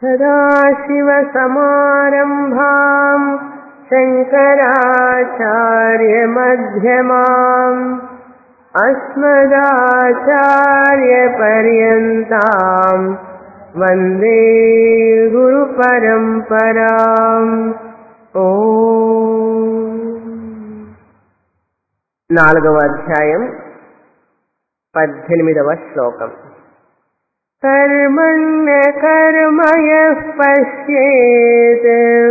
सदाशिवसमारम्भाम् शङ्कराचार्यमध्यमाम् अस्मदाचार्यपर्यन्ताम् वन्दे गुरुपरम्पराम् ఓ నాలుగవ అధ్యాయం పద్దెనిమిదవ శ్లోకం కర్మణ్య కర్మయ పశ్యేత్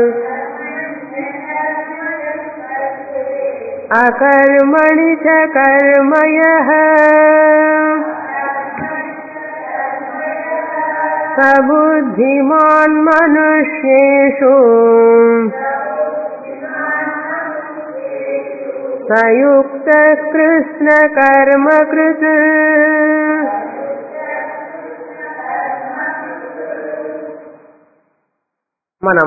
అకర్మణి చ కర్మయ సబుద్ధిమాన్ మనుష్యేషు సయుక్త కృష్ణ కర్మకృత్ మనం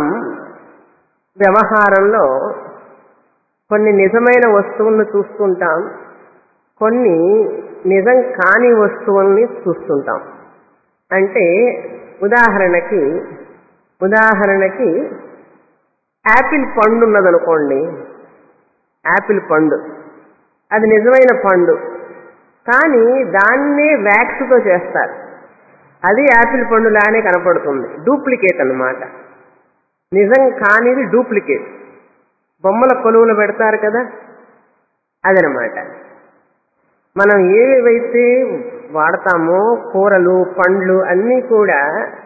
వ్యవహారంలో కొన్ని నిజమైన వస్తువులను చూస్తుంటాం కొన్ని నిజం కాని వస్తువుల్ని చూస్తుంటాం అంటే ఉదాహరణకి ఉదాహరణకి యాపిల్ పండు ఉన్నదనుకోండి యాపిల్ పండు అది నిజమైన పండు కానీ దాన్నే వ్యాక్స్తో చేస్తారు అది యాపిల్ పండులానే కనపడుతుంది డూప్లికేట్ అన్నమాట నిజం కానిది డూప్లికేట్ బొమ్మల కొలువులు పెడతారు కదా అదనమాట మనం ఏవేవైతే వాడతామో కూరలు పండ్లు అన్నీ కూడా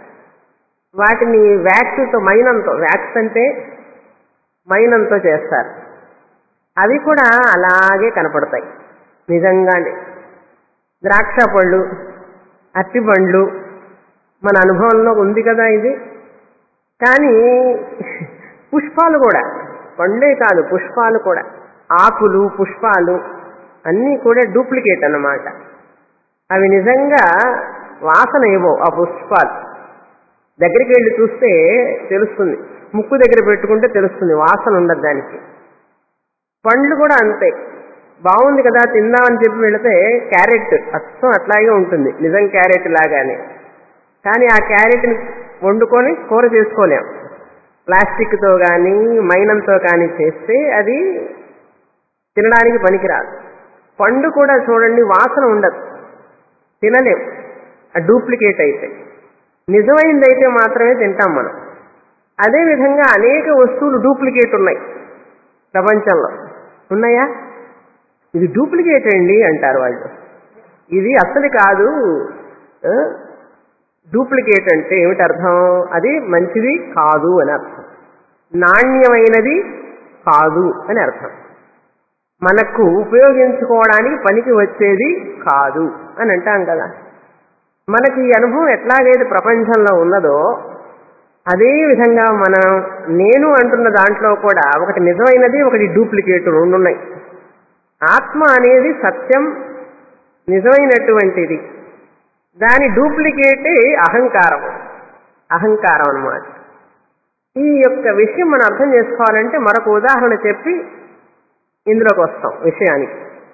వాటిని వ్యాక్స్తో మైనంతో వ్యాక్స్ అంటే మైనంతో చేస్తారు అవి కూడా అలాగే కనపడతాయి నిజంగానే ద్రాక్ష పళ్ళు అరటి పండ్లు మన అనుభవంలో ఉంది కదా ఇది కానీ పుష్పాలు కూడా పండే కాదు పుష్పాలు కూడా ఆకులు పుష్పాలు అన్నీ కూడా డూప్లికేట్ అన్నమాట అవి నిజంగా వాసన ఏవో ఆ పుష్పాలు దగ్గరికి వెళ్ళి చూస్తే తెలుస్తుంది ముక్కు దగ్గర పెట్టుకుంటే తెలుస్తుంది వాసన ఉండదు దానికి పండ్లు కూడా అంతే బాగుంది కదా తిందామని చెప్పి వెళితే క్యారెట్ అచ్చం అట్లాగే ఉంటుంది నిజం క్యారెట్ లాగానే కానీ ఆ క్యారెట్ని వండుకొని కూర చేసుకోలేం ప్లాస్టిక్తో కానీ మైనంతో కానీ చేస్తే అది తినడానికి పనికిరాదు పండు కూడా చూడండి వాసన ఉండదు తినలేం ఆ డూప్లికేట్ అయితే నిజమైందైతే మాత్రమే తింటాం మనం అదేవిధంగా అనేక వస్తువులు డూప్లికేట్ ఉన్నాయి ప్రపంచంలో ఉన్నాయా ఇది డూప్లికేట్ అండి అంటారు వాళ్ళు ఇది అసలు కాదు డూప్లికేట్ అంటే ఏమిటి అర్థం అది మంచిది కాదు అని అర్థం నాణ్యమైనది కాదు అని అర్థం మనకు ఉపయోగించుకోవడానికి పనికి వచ్చేది కాదు అని అంటాం కదా మనకి ఈ అనుభవం ఎట్లాగైతే ప్రపంచంలో ఉన్నదో అదే విధంగా మనం నేను అంటున్న దాంట్లో కూడా ఒకటి నిజమైనది ఒకటి డూప్లికేట్ రెండు ఉన్నాయి ఆత్మ అనేది సత్యం నిజమైనటువంటిది దాని డూప్లికేటే అహంకారం అహంకారం అన్నమాట ఈ యొక్క విషయం మనం అర్థం చేసుకోవాలంటే మరొక ఉదాహరణ చెప్పి ఇందులోకి వస్తాం విషయానికి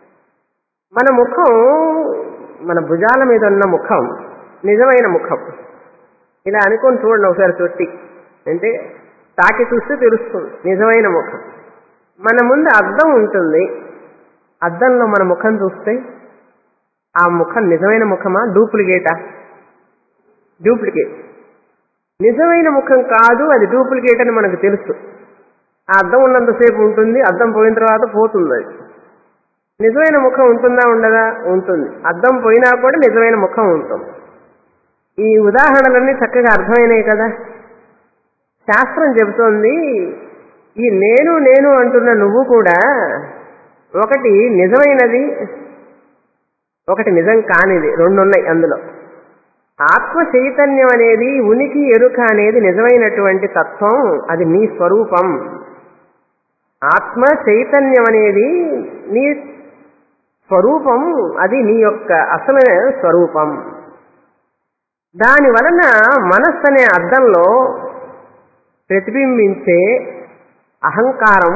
మన ముఖం మన భుజాల మీద ఉన్న ముఖం నిజమైన ముఖం ఇలా అనుకొని చూడండి ఒకసారి చుట్టి అంటే తాకి చూస్తే తెలుస్తుంది నిజమైన ముఖం మన ముందు అద్దం ఉంటుంది అద్దంలో మన ముఖం చూస్తే ఆ ముఖం నిజమైన ముఖమా డూప్లికేటా డూప్లికేట్ నిజమైన ముఖం కాదు అది డూప్లికేట్ అని మనకు తెలుసు ఆ అద్దం ఉన్నంతసేపు ఉంటుంది అద్దం పోయిన తర్వాత పోతుంది అది నిజమైన ముఖం ఉంటుందా ఉండదా ఉంటుంది అద్దం పోయినా కూడా నిజమైన ముఖం ఉంటుంది ఈ ఉదాహరణలన్నీ చక్కగా అర్థమైనాయి కదా శాస్త్రం చెబుతోంది ఈ నేను నేను అంటున్న నువ్వు కూడా ఒకటి నిజమైనది ఒకటి నిజం కానిది రెండు ఉన్నాయి అందులో ఆత్మ చైతన్యం అనేది ఉనికి ఎరుక అనేది నిజమైనటువంటి తత్వం అది నీ స్వరూపం ఆత్మ చైతన్యం అనేది నీ స్వరూపం అది నీ యొక్క అసలైన స్వరూపం దాని వలన మనస్సు అనే అర్థంలో ప్రతిబింబించే అహంకారం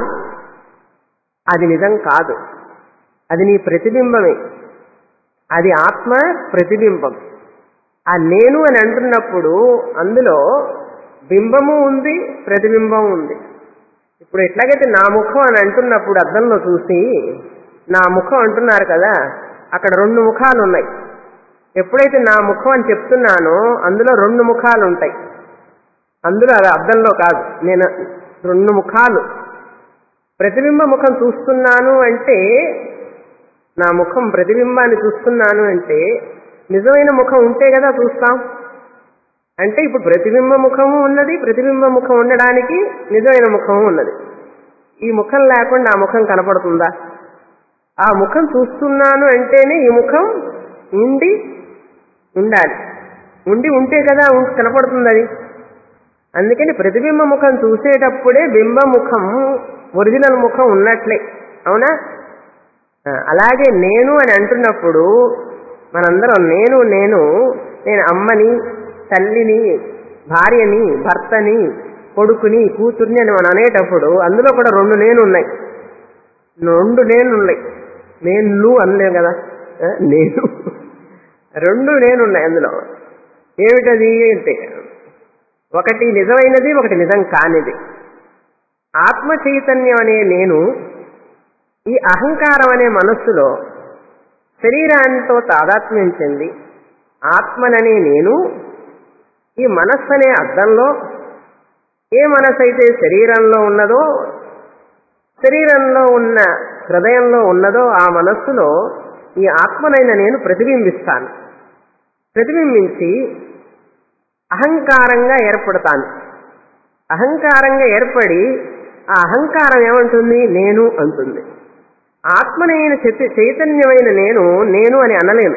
అది నిజం కాదు అది నీ ప్రతిబింబమే అది ఆత్మ ప్రతిబింబం ఆ నేను అని అంటున్నప్పుడు అందులో బింబము ఉంది ప్రతిబింబం ఉంది ఇప్పుడు ఎట్లాగైతే నా ముఖం అని అంటున్నప్పుడు అద్దంలో చూసి నా ముఖం అంటున్నారు కదా అక్కడ రెండు ముఖాలు ఉన్నాయి ఎప్పుడైతే నా ముఖం అని చెప్తున్నానో అందులో రెండు ముఖాలు ఉంటాయి అందులో అది అద్దంలో కాదు నేను రెండు ముఖాలు ప్రతిబింబ ముఖం చూస్తున్నాను అంటే నా ముఖం ప్రతిబింబాన్ని చూస్తున్నాను అంటే నిజమైన ముఖం ఉంటే కదా చూస్తాం అంటే ఇప్పుడు ప్రతిబింబ ముఖము ఉన్నది ప్రతిబింబ ముఖం ఉండడానికి నిజమైన ముఖము ఉన్నది ఈ ముఖం లేకుండా ఆ ముఖం కనపడుతుందా ఆ ముఖం చూస్తున్నాను అంటేనే ఈ ముఖం ఉండి ఉండాలి ఉండి ఉంటే కదా ఉం- కనపడుతుంది అది అందుకని ప్రతిబింబ ముఖం చూసేటప్పుడే బింబ ముఖం ఒరిజినల్ ముఖం ఉన్నట్లే అవునా ఆ, అలాగే నేను అని అంటున్నప్పుడు మనందరం నేను నేను నేను అమ్మని తల్లిని భార్యని భర్తని కొడుకుని కూతుర్ని అని మనం అనేటప్పుడు అందులో కూడా రెండు నేను ఉన్నాయి రెండు నేను ఉన్నాయి నేను అనలేం కదా ఆ, నేను రెండు నేను ఉన్నాయి అందులో ఏమిటది అంటే ఒకటి నిజమైనది ఒకటి నిజం కానిది ఆత్మ చైతన్యం అనే నేను ఈ అహంకారం అనే మనస్సులో శరీరాంతో తాదాత్మ్యం చెంది ఆత్మననే నేను ఈ మనస్సు అనే అర్థంలో ఏ మనస్సు అయితే శరీరంలో ఉన్నదో శరీరంలో ఉన్న హృదయంలో ఉన్నదో ఆ మనస్సులో ఈ ఆత్మనైన నేను ప్రతిబింబిస్తాను ప్రతిబింబించి అహంకారంగా ఏర్పడతాను అహంకారంగా ఏర్పడి ఆ అహంకారం ఏమంటుంది నేను అంటుంది ఆత్మనైన చైత- చైతన్యమైన నేను నేను అని అనలేను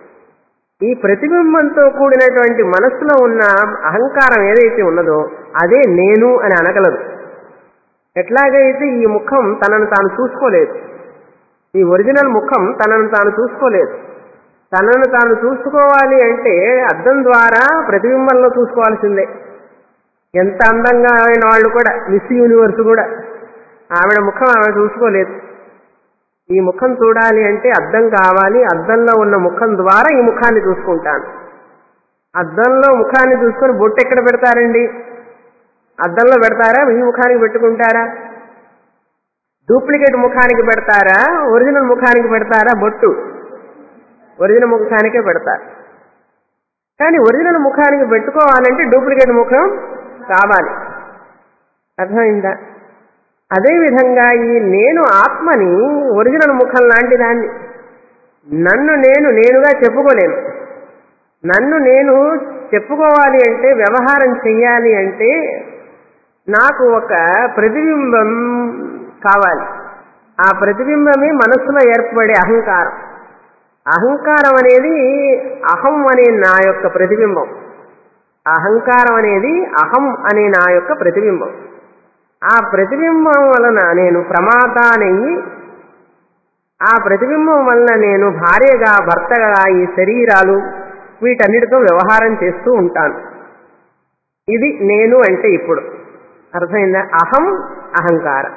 ఈ ప్రతిబింబంతో కూడినటువంటి మనస్సులో ఉన్న అహంకారం ఏదైతే ఉన్నదో అదే నేను అని అనగలదు ఎట్లాగైతే ఈ ముఖం తనను తాను చూసుకోలేదు ఈ ఒరిజినల్ ముఖం తనను తాను చూసుకోలేదు తనను తాను చూసుకోవాలి అంటే అద్దం ద్వారా ప్రతిబింబంలో చూసుకోవాల్సిందే ఎంత అందంగా అయిన వాళ్ళు కూడా మిస్ యూనివర్స్ కూడా ఆవిడ ముఖం ఆమె చూసుకోలేదు ఈ ముఖం చూడాలి అంటే అద్దం కావాలి అద్దంలో ఉన్న ముఖం ద్వారా ఈ ముఖాన్ని చూసుకుంటాను అద్దంలో ముఖాన్ని చూసుకొని బొట్టు ఎక్కడ పెడతారండి అద్దంలో పెడతారా ఈ ముఖానికి పెట్టుకుంటారా డూప్లికేట్ ముఖానికి పెడతారా ఒరిజినల్ ముఖానికి పెడతారా బొట్టు ఒరిజినల్ ముఖానికే పెడతారు కానీ ఒరిజినల్ ముఖానికి పెట్టుకోవాలంటే డూప్లికేట్ ముఖం కావాలి అర్థమైందా అదేవిధంగా ఈ నేను ఆత్మని ఒరిజినల్ ముఖం లాంటి దాన్ని నన్ను నేను నేనుగా చెప్పుకోలేను నన్ను నేను చెప్పుకోవాలి అంటే వ్యవహారం చెయ్యాలి అంటే నాకు ఒక ప్రతిబింబం కావాలి ఆ ప్రతిబింబమే మనస్సులో ఏర్పడే అహంకారం అహంకారం అనేది అహం అనే నా యొక్క ప్రతిబింబం అహంకారం అనేది అహం అనే నా యొక్క ప్రతిబింబం ఆ ప్రతిబింబం వలన నేను ప్రమాదానయ్యి ఆ ప్రతిబింబం వలన నేను భార్యగా భర్తగా ఈ శరీరాలు వీటన్నిటితో వ్యవహారం చేస్తూ ఉంటాను ఇది నేను అంటే ఇప్పుడు అర్థమైందా అహం అహంకారం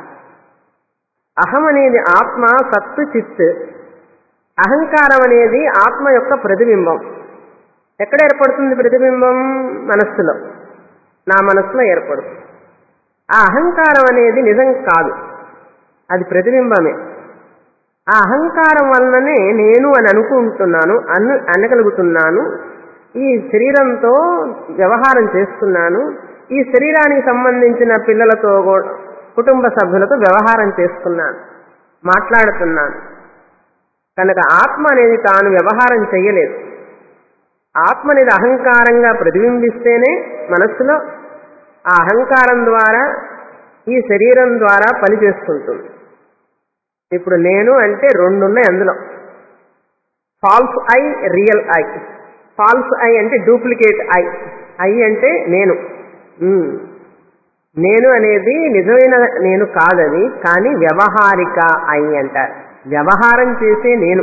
అహం అనేది ఆత్మ సత్తు చిత్ అహంకారం అనేది ఆత్మ యొక్క ప్రతిబింబం ఎక్కడ ఏర్పడుతుంది ప్రతిబింబం మనస్సులో నా మనస్సులో ఏర్పడుతుంది ఆ అహంకారం అనేది నిజం కాదు అది ప్రతిబింబమే ఆ అహంకారం వలననే నేను అని అనుకుంటున్నాను అను అనగలుగుతున్నాను ఈ శరీరంతో వ్యవహారం చేస్తున్నాను ఈ శరీరానికి సంబంధించిన పిల్లలతో కూడా కుటుంబ సభ్యులతో వ్యవహారం చేస్తున్నాను మాట్లాడుతున్నాను కనుక ఆత్మ అనేది తాను వ్యవహారం చేయలేదు ఆత్మ అనేది అహంకారంగా ప్రతిబింబిస్తేనే మనస్సులో ఆ అహంకారం ద్వారా ఈ శరీరం ద్వారా పనిచేస్తుంటుంది ఇప్పుడు నేను అంటే రెండు ఉన్నాయి అందులో false eye real eye false eye అంటే డూప్లికేట్ ఐ ఐ అంటే నేను ఉమ్. నేను అనేది నిజమైన నేను కాదది కానీ వ్యవహారిక ఐ అంటారు వ్యవహారం చేసే నేను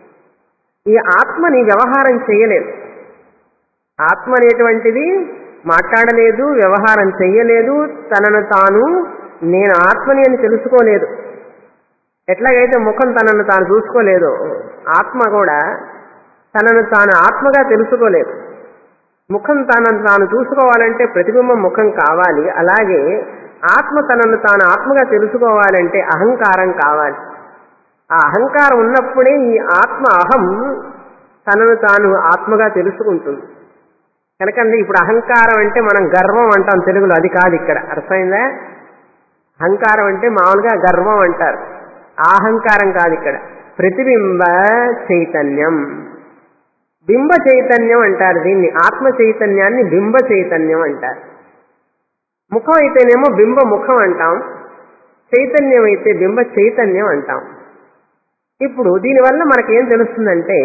ఈ ఆత్మని వ్యవహారం చేయలేదు ఆత్మ అనేటువంటిది మాట్లాడలేదు వ్యవహారం చెయ్యలేదు తనను తాను నేను ఆత్మని అని తెలుసుకోలేదు ఎట్లాగైతే ముఖం తనను తాను చూసుకోలేదు ఆత్మ కూడా తనను తాను ఆత్మగా తెలుసుకోలేదు ముఖం తనను తాను చూసుకోవాలంటే ప్రతిబింబం ముఖం కావాలి అలాగే ఆత్మ తనను తాను ఆత్మగా తెలుసుకోవాలంటే అహంకారం కావాలి ఆ అహంకారం ఉన్నప్పుడే ఈ ఆత్మ అహం తనను తాను ఆత్మగా తెలుసుకుంటుంది కనుకండి ఇప్పుడు అహంకారం అంటే మనం గర్వం అంటాం తెలుగులో అది కాదు ఇక్కడ అర్థమైందా అహంకారం అంటే మామూలుగా గర్వం అంటారు ఆ అహంకారం కాదు ఇక్కడ ప్రతిబింబ చైతన్యం బింబ చైతన్యం అంటారు దీన్ని ఆత్మ చైతన్యాన్ని బింబ చైతన్యం అంటారు ముఖం అయితేనేమో బింబ ముఖం అంటాం చైతన్యం అయితే బింబ చైతన్యం అంటాం ఇప్పుడు దీనివల్ల మనకేం తెలుస్తుందంటే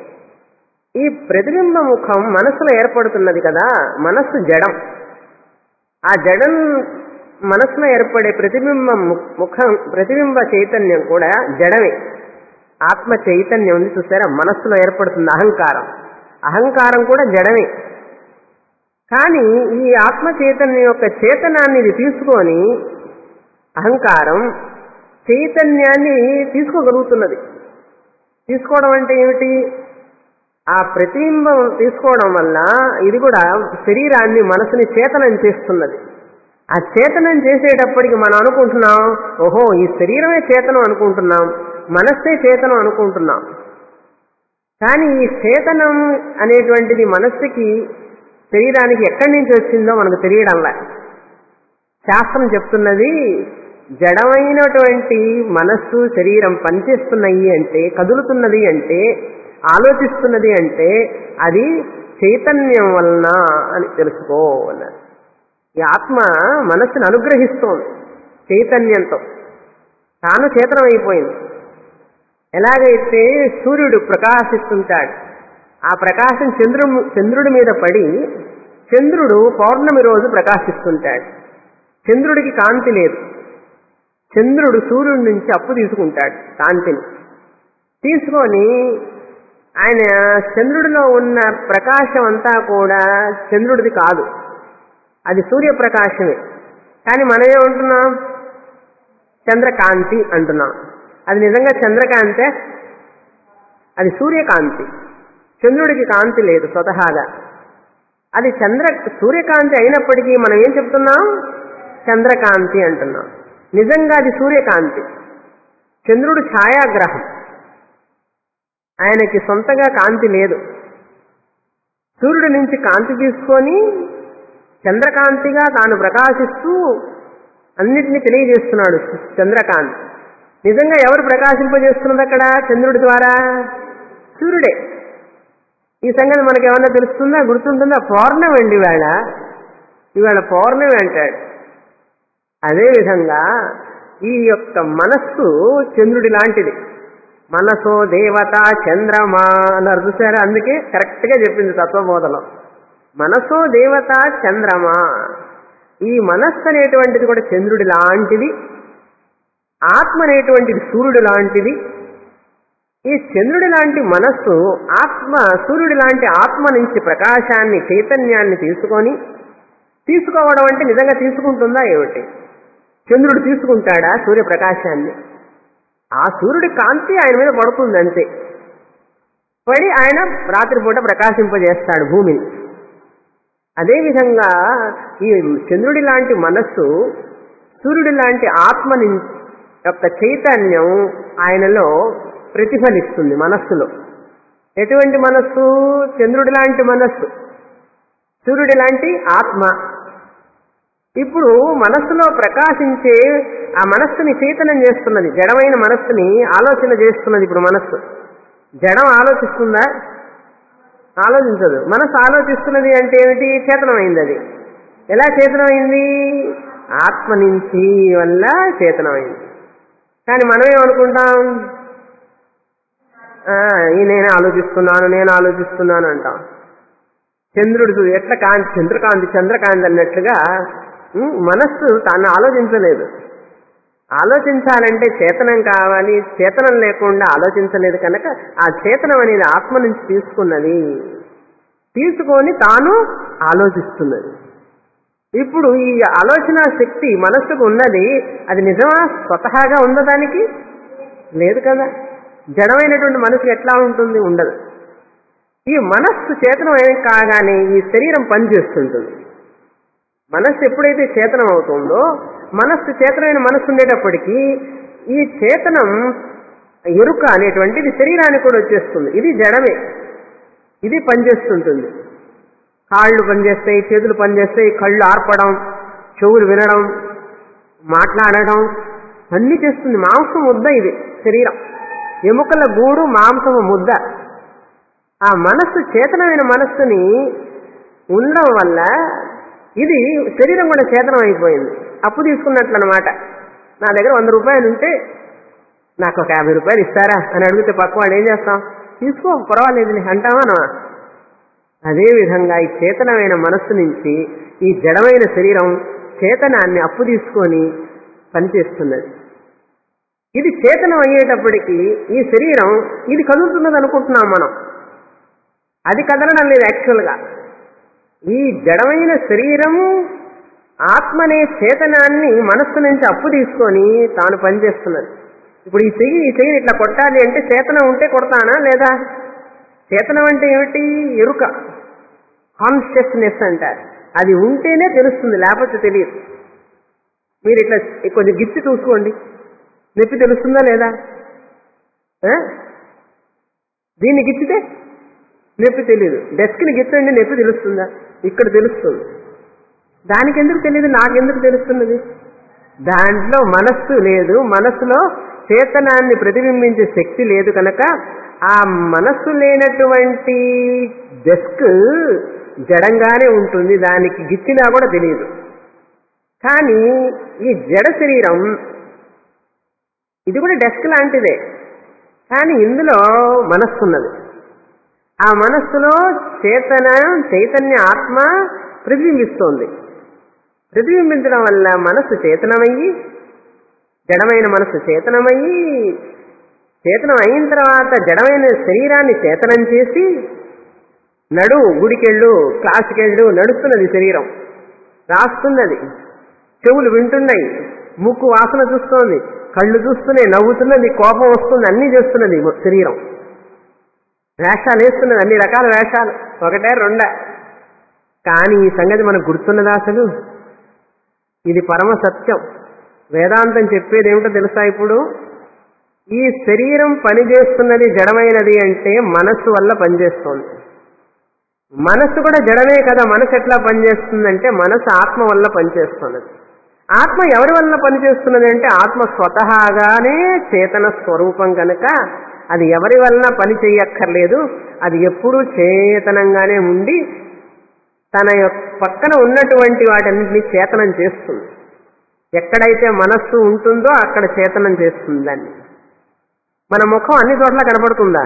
ఈ ప్రతిబింబ ముఖం మనసులో ఏర్పడుతున్నది కదా మనస్సు జడం ఆ జడం మనసులో ఏర్పడే ప్రతిబింబ ము- ముఖం ప్రతిబింబ చైతన్యం కూడా జడమే ఆత్మ చైతన్యం ఉంది చూసారా మనస్సులో ఏర్పడుతుంది అహంకారం అహంకారం కూడా జడమే కానీ ఈ ఆత్మ చైతన్యం యొక్క చేతనాన్ని ఇది తీసుకొని అహంకారం చైతన్యాన్ని తీసుకోగలుగుతున్నది తీసుకోవడం అంటే ఏమిటి ఆ ప్రతిబింబం తీసుకోవడం వల్ల ఇది కూడా శరీరాన్ని మనసుని చేతనం చేస్తున్నది ఆ చేతనం చేసేటప్పటికి మనం అనుకుంటున్నాం ఓహో ఈ శరీరమే చేతనం అనుకుంటున్నాం మనస్సే చేతనం అనుకుంటున్నాం కానీ ఈ చేతనం అనేటువంటిది మనస్సుకి శరీరానికి ఎక్కడి నుంచి వచ్చిందో మనకు తెలియడంలా శాస్త్రం చెప్తున్నది జడమైనటువంటి మనస్సు శరీరం పనిచేస్తున్నాయి అంటే కదులుతున్నది అంటే ఆలోచిస్తున్నది అంటే అది చైతన్యం వలన అని తెలుసుకో అన్నారు ఈ ఆత్మ మనస్సును అనుగ్రహిస్తోంది చైతన్యంతో తాను చేతనం అయిపోయింది ఎలాగైతే సూర్యుడు ప్రకాశిస్తుంటాడు ఆ ప్రకాశం చంద్రుడు చంద్రుడి మీద పడి చంద్రుడు పౌర్ణమి రోజు ప్రకాశిస్తుంటాడు చంద్రుడికి కాంతి లేదు చంద్రుడు సూర్యుడి నుంచి అప్పు తీసుకుంటాడు కాంతిని తీసుకొని ఆయన చంద్రుడిలో ఉన్న ప్రకాశం అంతా కూడా చంద్రుడిది కాదు అది సూర్యప్రకాశమే కానీ మనం ఏమంటున్నాం చంద్రకాంతి అంటున్నాం అది నిజంగా చంద్రకాంతే అది సూర్యకాంతి చంద్రుడికి కాంతి లేదు స్వతహాగా అది చంద్ర సూర్యకాంతి అయినప్పటికీ మనం ఏం చెప్తున్నాం చంద్రకాంతి అంటున్నాం నిజంగా అది సూర్యకాంతి చంద్రుడు ఛాయాగ్రహం ఆయనకి సొంతగా కాంతి లేదు సూర్యుడి నుంచి కాంతి తీసుకొని చంద్రకాంతిగా తాను ప్రకాశిస్తూ అన్నిటినీ తెలియజేస్తున్నాడు చంద్రకాంతి నిజంగా ఎవరు ప్రకాశింపజేస్తున్నది అక్కడ చంద్రుడి ద్వారా సూర్యుడే ఈ సంగతి మనకి ఏమన్నా తెలుస్తుందా గుర్తుంటుందా పౌర్ణమి అండి ఇవాళ ఇవాళ పౌర్ణమి అంటాడు అదేవిధంగా ఈ యొక్క మనస్సు చంద్రుడి లాంటిది మనసో దేవత చంద్రమా అన్నారు చూసారా అందుకే కరెక్ట్గా చెప్పింది తత్వబోధలో మనసో దేవత చంద్రమా ఈ మనస్సు అనేటువంటిది కూడా చంద్రుడి లాంటిది ఆత్మ అనేటువంటిది సూర్యుడు లాంటిది ఈ చంద్రుడి లాంటి మనస్సు ఆత్మ సూర్యుడి లాంటి ఆత్మ నుంచి ప్రకాశాన్ని చైతన్యాన్ని తీసుకొని తీసుకోవడం అంటే నిజంగా తీసుకుంటుందా ఏమిటి చంద్రుడు తీసుకుంటాడా సూర్యప్రకాశాన్ని ఆ సూర్యుడి కాంతి ఆయన మీద పడుతుంది అంతే పడి ఆయన రాత్రిపూట ప్రకాశింపజేస్తాడు భూమిని అదేవిధంగా ఈ చంద్రుడి లాంటి మనస్సు సూర్యుడి లాంటి ఆత్మని యొక్క చైతన్యం ఆయనలో ప్రతిఫలిస్తుంది మనస్సులో ఎటువంటి మనస్సు చంద్రుడి లాంటి మనస్సు సూర్యుడి లాంటి ఆత్మ ఇప్పుడు మనస్సులో ప్రకాశించే ఆ మనస్సుని చైతన్యం చేస్తున్నది జడమైన మనస్సుని ఆలోచన చేస్తున్నది ఇప్పుడు మనస్సు జడం ఆలోచిస్తుందా ఆలోచించదు మనస్సు ఆలోచిస్తున్నది అంటే ఏమిటి చేతనమైంది అది ఎలా చేతనమైంది ఆత్మ నుంచి వల్ల చేతనమైంది కానీ మనం ఏమనుకుంటాం ఆ, ఈ నేను ఆలోచిస్తున్నాను నేను ఆలోచిస్తున్నాను అంటాం చంద్రుడు ఎట్లా కాంతి చంద్రకాంతి చంద్రకాంతి అన్నట్లుగా ఉమ్, మనస్సు తాను ఆలోచించలేదు ఆలోచించాలంటే చేతనం కావాలి చేతనం లేకుండా ఆలోచించలేదు కనుక ఆ చేతనం అనేది ఆత్మ నుంచి తీసుకున్నది తీసుకొని తాను ఆలోచిస్తున్నది ఇప్పుడు ఈ ఆలోచన శక్తి మనస్సుకు ఉన్నది అది నిజమా స్వతహాగా ఉందా దానికి లేదు కదా జడమైనటువంటి మనసు ఎట్లా ఉంటుంది ఉండదు ఈ మనస్సు చేతనం ఏం కాగానే ఈ శరీరం పనిచేస్తుంటుంది మనస్సు ఎప్పుడైతే చేతనం అవుతుందో మనస్సు చేతనమైన మనస్సు ఉండేటప్పటికీ ఈ చేతనం ఎరుక అనేటువంటిది శరీరానికి కూడా వచ్చేస్తుంది ఇది జడమే ఇది పనిచేస్తుంటుంది కాళ్ళు పనిచేస్తాయి చేతులు పనిచేస్తాయి కళ్ళు ఆర్పడం చెవులు వినడం మాట్లాడడం అన్ని చేస్తుంది మాంసం ముద్ద ఇది శరీరం ఎముకల గూడు మాంసము ముద్ద ఆ మనస్సు చేతనమైన మనస్సుని ఉండడం వల్ల ఇది శరీరం కూడా చేతనం అయిపోయింది అప్పు తీసుకున్నట్లు అనమాట నా దగ్గర వంద రూపాయలు ఉంటే నాకు ఒక యాభై రూపాయలు ఇస్తారా అని అడిగితే పక్క వాడు ఏం చేస్తాం తీసుకో పర్వాలేదు అంటావా అదే విధంగా ఈ చేతనమైన మనస్సు నుంచి ఈ జడమైన శరీరం చేతనాన్ని అప్పు తీసుకొని పనిచేస్తున్నది ఇది చేతనం అయ్యేటప్పటికీ ఈ శరీరం ఇది కదులుతున్నది అనుకుంటున్నాం మనం అది కదలడం లేదు యాక్చువల్గా ఈ జడమైన శరీరం ఆత్మనే చేతనాన్ని మనస్సు నుంచి అప్పు తీసుకొని తాను పనిచేస్తున్నది ఇప్పుడు ఈ చెయ్యి ఈ చెయ్యిని ఇట్లా కొట్టాలి అంటే చేతనం ఉంటే కొడతానా లేదా చేతనం అంటే ఏమిటి ఎరుక కాన్షియస్నెస్ అంటారు అది ఉంటేనే తెలుస్తుంది లేకపోతే తెలియదు మీరు ఇట్లా కొంచెం గిచ్చి చూసుకోండి నొప్పి తెలుస్తుందా లేదా ఆ? దీన్ని గిచ్చితే నొప్పి తెలియదు డెస్క్ని గిచ్చండి నొప్పి తెలుస్తుందా ఇక్కడ తెలుస్తుంది దానికి ఎందుకు తెలియదు నాకెందుకు తెలుస్తున్నది దాంట్లో మనస్సు లేదు మనస్సులో చేతనాన్ని ప్రతిబింబించే శక్తి లేదు కనుక ఆ మనస్సు లేనటువంటి డెస్క్ జడంగానే ఉంటుంది దానికి గిచ్చినా కూడా తెలియదు కానీ ఈ జడ శరీరం ఇది కూడా డెస్క్ లాంటిదే కానీ ఇందులో మనస్సు ఉన్నది ఆ మనస్సులో చేతన చైతన్య ఆత్మ ప్రతిబింబిస్తోంది ప్రతిబింబించడం వల్ల మనస్సు చేతనమయ్యి జడమైన మనస్సు చేతనమయ్యి చేతనం అయిన తర్వాత జడమైన శరీరాన్ని చేతనం చేసి నడు గుడికెళ్ళు క్లాసుకెళ్ళు నడుస్తున్నది శరీరం రాస్తున్నది చెవులు వింటున్నాయి ముక్కు వాసన చూస్తోంది కళ్ళు చూస్తున్నాయి నవ్వుతున్నది కోపం వస్తుంది అన్నీ చేస్తున్నది శరీరం వేషాలు వేస్తున్నది అన్ని రకాల వేషాలు ఒకటే రెండా కానీ ఈ సంగతి మనకు గుర్తున్నదా అసలు ఇది పరమ సత్యం వేదాంతం చెప్పేది ఏమిటో తెలుసా ఇప్పుడు ఈ శరీరం పనిచేస్తున్నది జడమైనది అంటే మనస్సు వల్ల పనిచేస్తోంది మనస్సు కూడా జడమే కదా మనసు ఎట్లా పనిచేస్తుందంటే మనసు ఆత్మ వల్ల పనిచేస్తున్నది ఆత్మ ఎవరి వల్ల పనిచేస్తున్నది అంటే ఆత్మ స్వతహాగానే చేతన స్వరూపం కనుక అది ఎవరి వలన పని చెయ్యక్కర్లేదు అది ఎప్పుడూ చేతనంగానే ఉండి తన యొక్క పక్కన ఉన్నటువంటి వాటన్నింటినీ చేతనం చేస్తుంది ఎక్కడైతే మనస్సు ఉంటుందో అక్కడ చేతనం చేస్తుంది దాన్ని మన ముఖం అన్ని చోట్ల కనపడుతుందా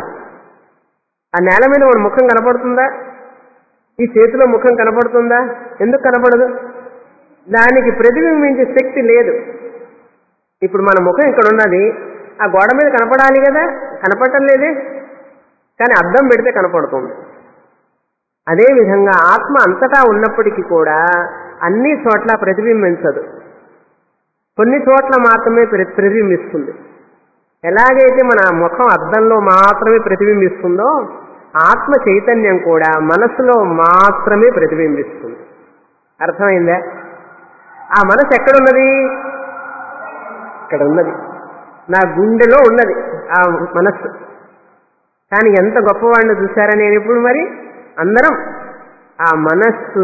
ఆ నేల మీద మన ముఖం కనపడుతుందా ఈ చేతిలో ముఖం కనపడుతుందా ఎందుకు కనపడదు దానికి ప్రతిబింబించే శక్తి లేదు ఇప్పుడు మన ముఖం ఇక్కడ ఉన్నది ఆ గోడ మీద కనపడాలి కదా కనపడటం లేదే కానీ అద్దం పెడితే కనపడుతుంది అదేవిధంగా ఆత్మ అంతటా ఉన్నప్పటికీ కూడా అన్ని చోట్ల ప్రతిబింబించదు కొన్ని చోట్ల మాత్రమే ప్ర- ప్రతిబింబిస్తుంది ఎలాగైతే మన ముఖం అద్దంలో మాత్రమే ప్రతిబింబిస్తుందో ఆత్మ చైతన్యం కూడా మనసులో మాత్రమే ప్రతిబింబిస్తుంది అర్థమైందా ఆ మనసు ఎక్కడున్నది ఇక్కడ ఉన్నది నా గుండెలో ఉన్నది ఆ మనస్సు కానీ ఎంత గొప్పవాడిని చూశారా నేను ఇప్పుడు మరి అందరం ఆ మనస్సు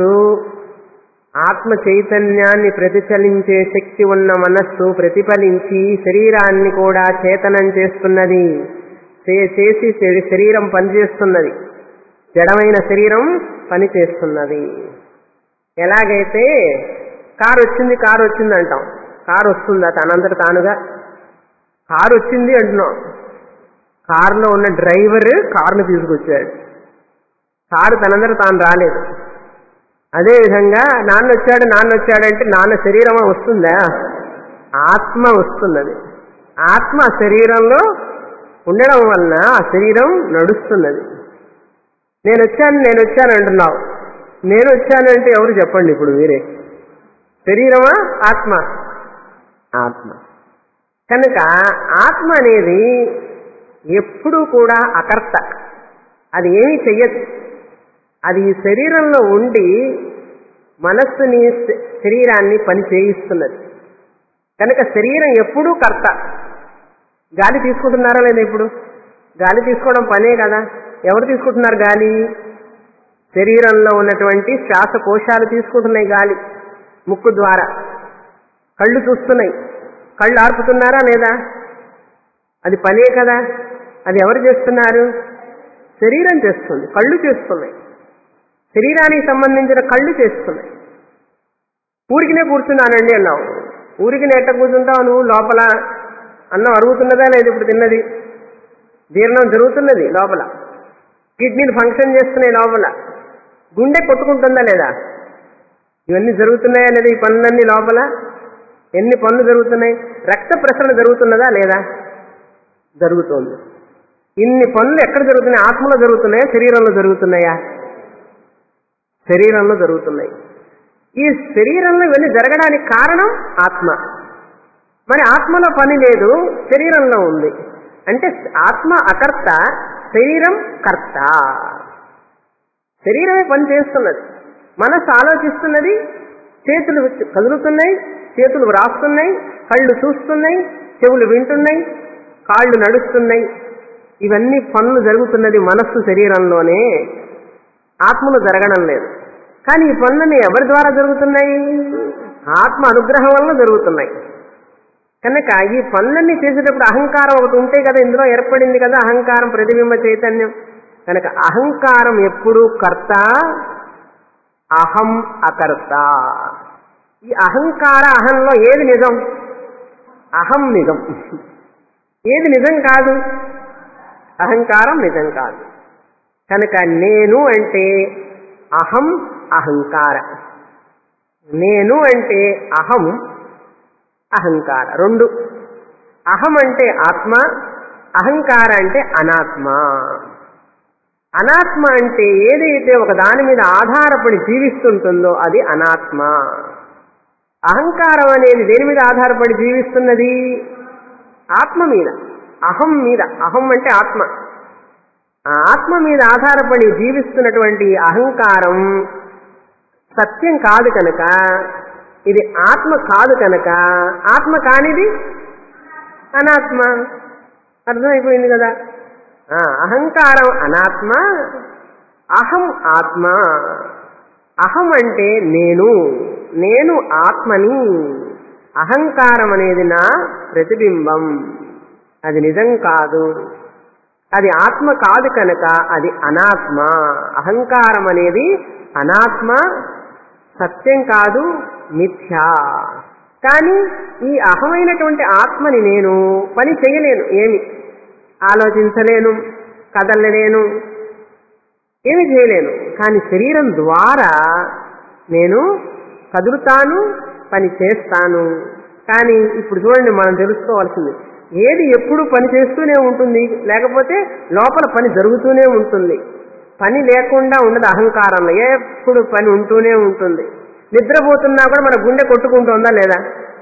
ఆత్మ చైతన్యాన్ని ప్రతిఫలించే శక్తి ఉన్న మనస్సు ప్రతిఫలించి శరీరాన్ని కూడా చేతనం చేస్తున్నది చే- చేసి శరీ- శరీరం పనిచేస్తున్నది జడమైన శరీరం పనిచేస్తున్నది ఎలాగైతే కారు వచ్చింది కారు వచ్చింది అంటాం కారు వస్తుందా తనంతట తానుగా కారు వచ్చింది అంటున్నాం కారులో ఉన్న డ్రైవర్ కారును తీసుకొచ్చాడు కారు తనందర తాను రాలేదు అదేవిధంగా నాన్న వచ్చాడు నాన్న వచ్చాడంటే నాన్న శరీరమా వస్తుందా ఆత్మ వస్తున్నది ఆత్మ ఆ శరీరంలో ఉండడం వలన ఆ శరీరం నడుస్తున్నది నేను వచ్చాను నేను వచ్చాను అంటున్నావు నేను వచ్చానంటే ఎవరు చెప్పండి ఇప్పుడు మీరే శరీరమా ఆత్మ ఆత్మ కనుక ఆత్మ అనేది ఎప్పుడూ కూడా అకర్త అది ఏమీ చెయ్యదు అది ఈ శరీరంలో ఉండి మనస్సుని శ- శరీరాన్ని పని చేయిస్తున్నది కనుక శరీరం ఎప్పుడూ కర్త గాలి తీసుకుంటున్నారా లేదా ఇప్పుడు గాలి తీసుకోవడం పనే కదా ఎవరు తీసుకుంటున్నారు గాలి శరీరంలో ఉన్నటువంటి శ్వాసకోశాలు తీసుకుంటున్నాయి గాలి ముక్కు ద్వారా కళ్ళు చూస్తున్నాయి కళ్ళు ఆర్పుతున్నారా లేదా అది పనే కదా అది ఎవరు చేస్తున్నారు శరీరం చేస్తుంది కళ్ళు చేస్తున్నాయి శరీరానికి సంబంధించిన కళ్ళు చేస్తున్నాయి ఊరికినే కూర్చున్నానండి అన్నావు ఊరికినే ఎట్ట కూర్చుంటావు నువ్వు లోపల అన్నం అరుగుతున్నదా లేదు ఇప్పుడు తిన్నది జీర్ణం జరుగుతున్నది లోపల కిడ్నీలు ఫంక్షన్ చేస్తున్నాయి లోపల గుండె కొట్టుకుంటుందా లేదా ఇవన్నీ జరుగుతున్నాయా లేదా ఈ పనులన్నీ లోపల ఎన్ని పనులు జరుగుతున్నాయి రక్త ప్రసరణ జరుగుతున్నదా లేదా జరుగుతోంది ఇన్ని పనులు ఎక్కడ జరుగుతున్నాయి ఆత్మలో జరుగుతున్నాయా శరీరంలో జరుగుతున్నాయా శరీరంలో జరుగుతున్నాయి ఈ శరీరంలో ఇవన్నీ జరగడానికి కారణం ఆత్మ మరి ఆత్మలో పని లేదు శరీరంలో ఉంది అంటే ఆత్మ అకర్త శరీరం కర్త శరీరమే పని చేస్తున్నది మనస్సు ఆలోచిస్తున్నది చేతులు కదులుతున్నాయి చేతులు వ్రాస్తున్నాయి కళ్ళు చూస్తున్నాయి చెవులు వింటున్నాయి కాళ్ళు నడుస్తున్నాయి ఇవన్నీ పనులు జరుగుతున్నది మనస్సు శరీరంలోనే ఆత్మలు జరగడం లేదు కానీ ఈ పనులన్నీ ఎవరి ద్వారా జరుగుతున్నాయి ఆత్మ అనుగ్రహం వల్ల జరుగుతున్నాయి కనుక ఈ పనులన్నీ చేసేటప్పుడు అహంకారం ఒకటి ఉంటే కదా ఇందులో ఏర్పడింది కదా అహంకారం ప్రతిబింబ చైతన్యం కనుక అహంకారం ఎప్పుడు కర్త అహం అకర్త ఈ అహంకార అహంలో ఏది నిజం అహం నిజం ఏది నిజం కాదు అహంకారం నిజం కాదు కనుక నేను అంటే అహం అహంకార నేను అంటే అహం అహంకార రెండు అహం అంటే ఆత్మ అహంకార అంటే అనాత్మ అనాత్మ అంటే ఏదైతే ఒక దాని మీద ఆధారపడి జీవిస్తుంటుందో అది అనాత్మ అహంకారం అనేది దేని మీద ఆధారపడి జీవిస్తున్నది ఆత్మ మీద అహం మీద అహం అంటే ఆత్మ ఆ ఆత్మ మీద ఆధారపడి జీవిస్తున్నటువంటి అహంకారం సత్యం కాదు కనుక ఇది ఆత్మ కాదు కనుక ఆత్మ కానిది అనాత్మ అర్థమైపోయింది కదా ఆ, అహంకారం అనాత్మ అహం ఆత్మ అహం అంటే నేను నేను ఆత్మని అహంకారం అనేది నా ప్రతిబింబం అది నిజం కాదు అది ఆత్మ కాదు కనుక అది అనాత్మ అహంకారం అనేది అనాత్మ సత్యం కాదు మిథ్యా కానీ ఈ అహమైనటువంటి ఆత్మని నేను పని చేయలేను ఏమి ఆలోచించలేను కదలలేను ఏమి చేయలేను కానీ శరీరం ద్వారా నేను కదులుతాను పని చేస్తాను కానీ ఇప్పుడు చూడండి మనం తెలుసుకోవాల్సింది ఏది ఎప్పుడు పని చేస్తూనే ఉంటుంది లేకపోతే లోపల పని జరుగుతూనే ఉంటుంది పని లేకుండా ఉండదు అహంకారంలో ఎప్పుడు పని ఉంటూనే ఉంటుంది నిద్రపోతున్నా కూడా మన గుండె కొట్టుకుంటుందా లేదా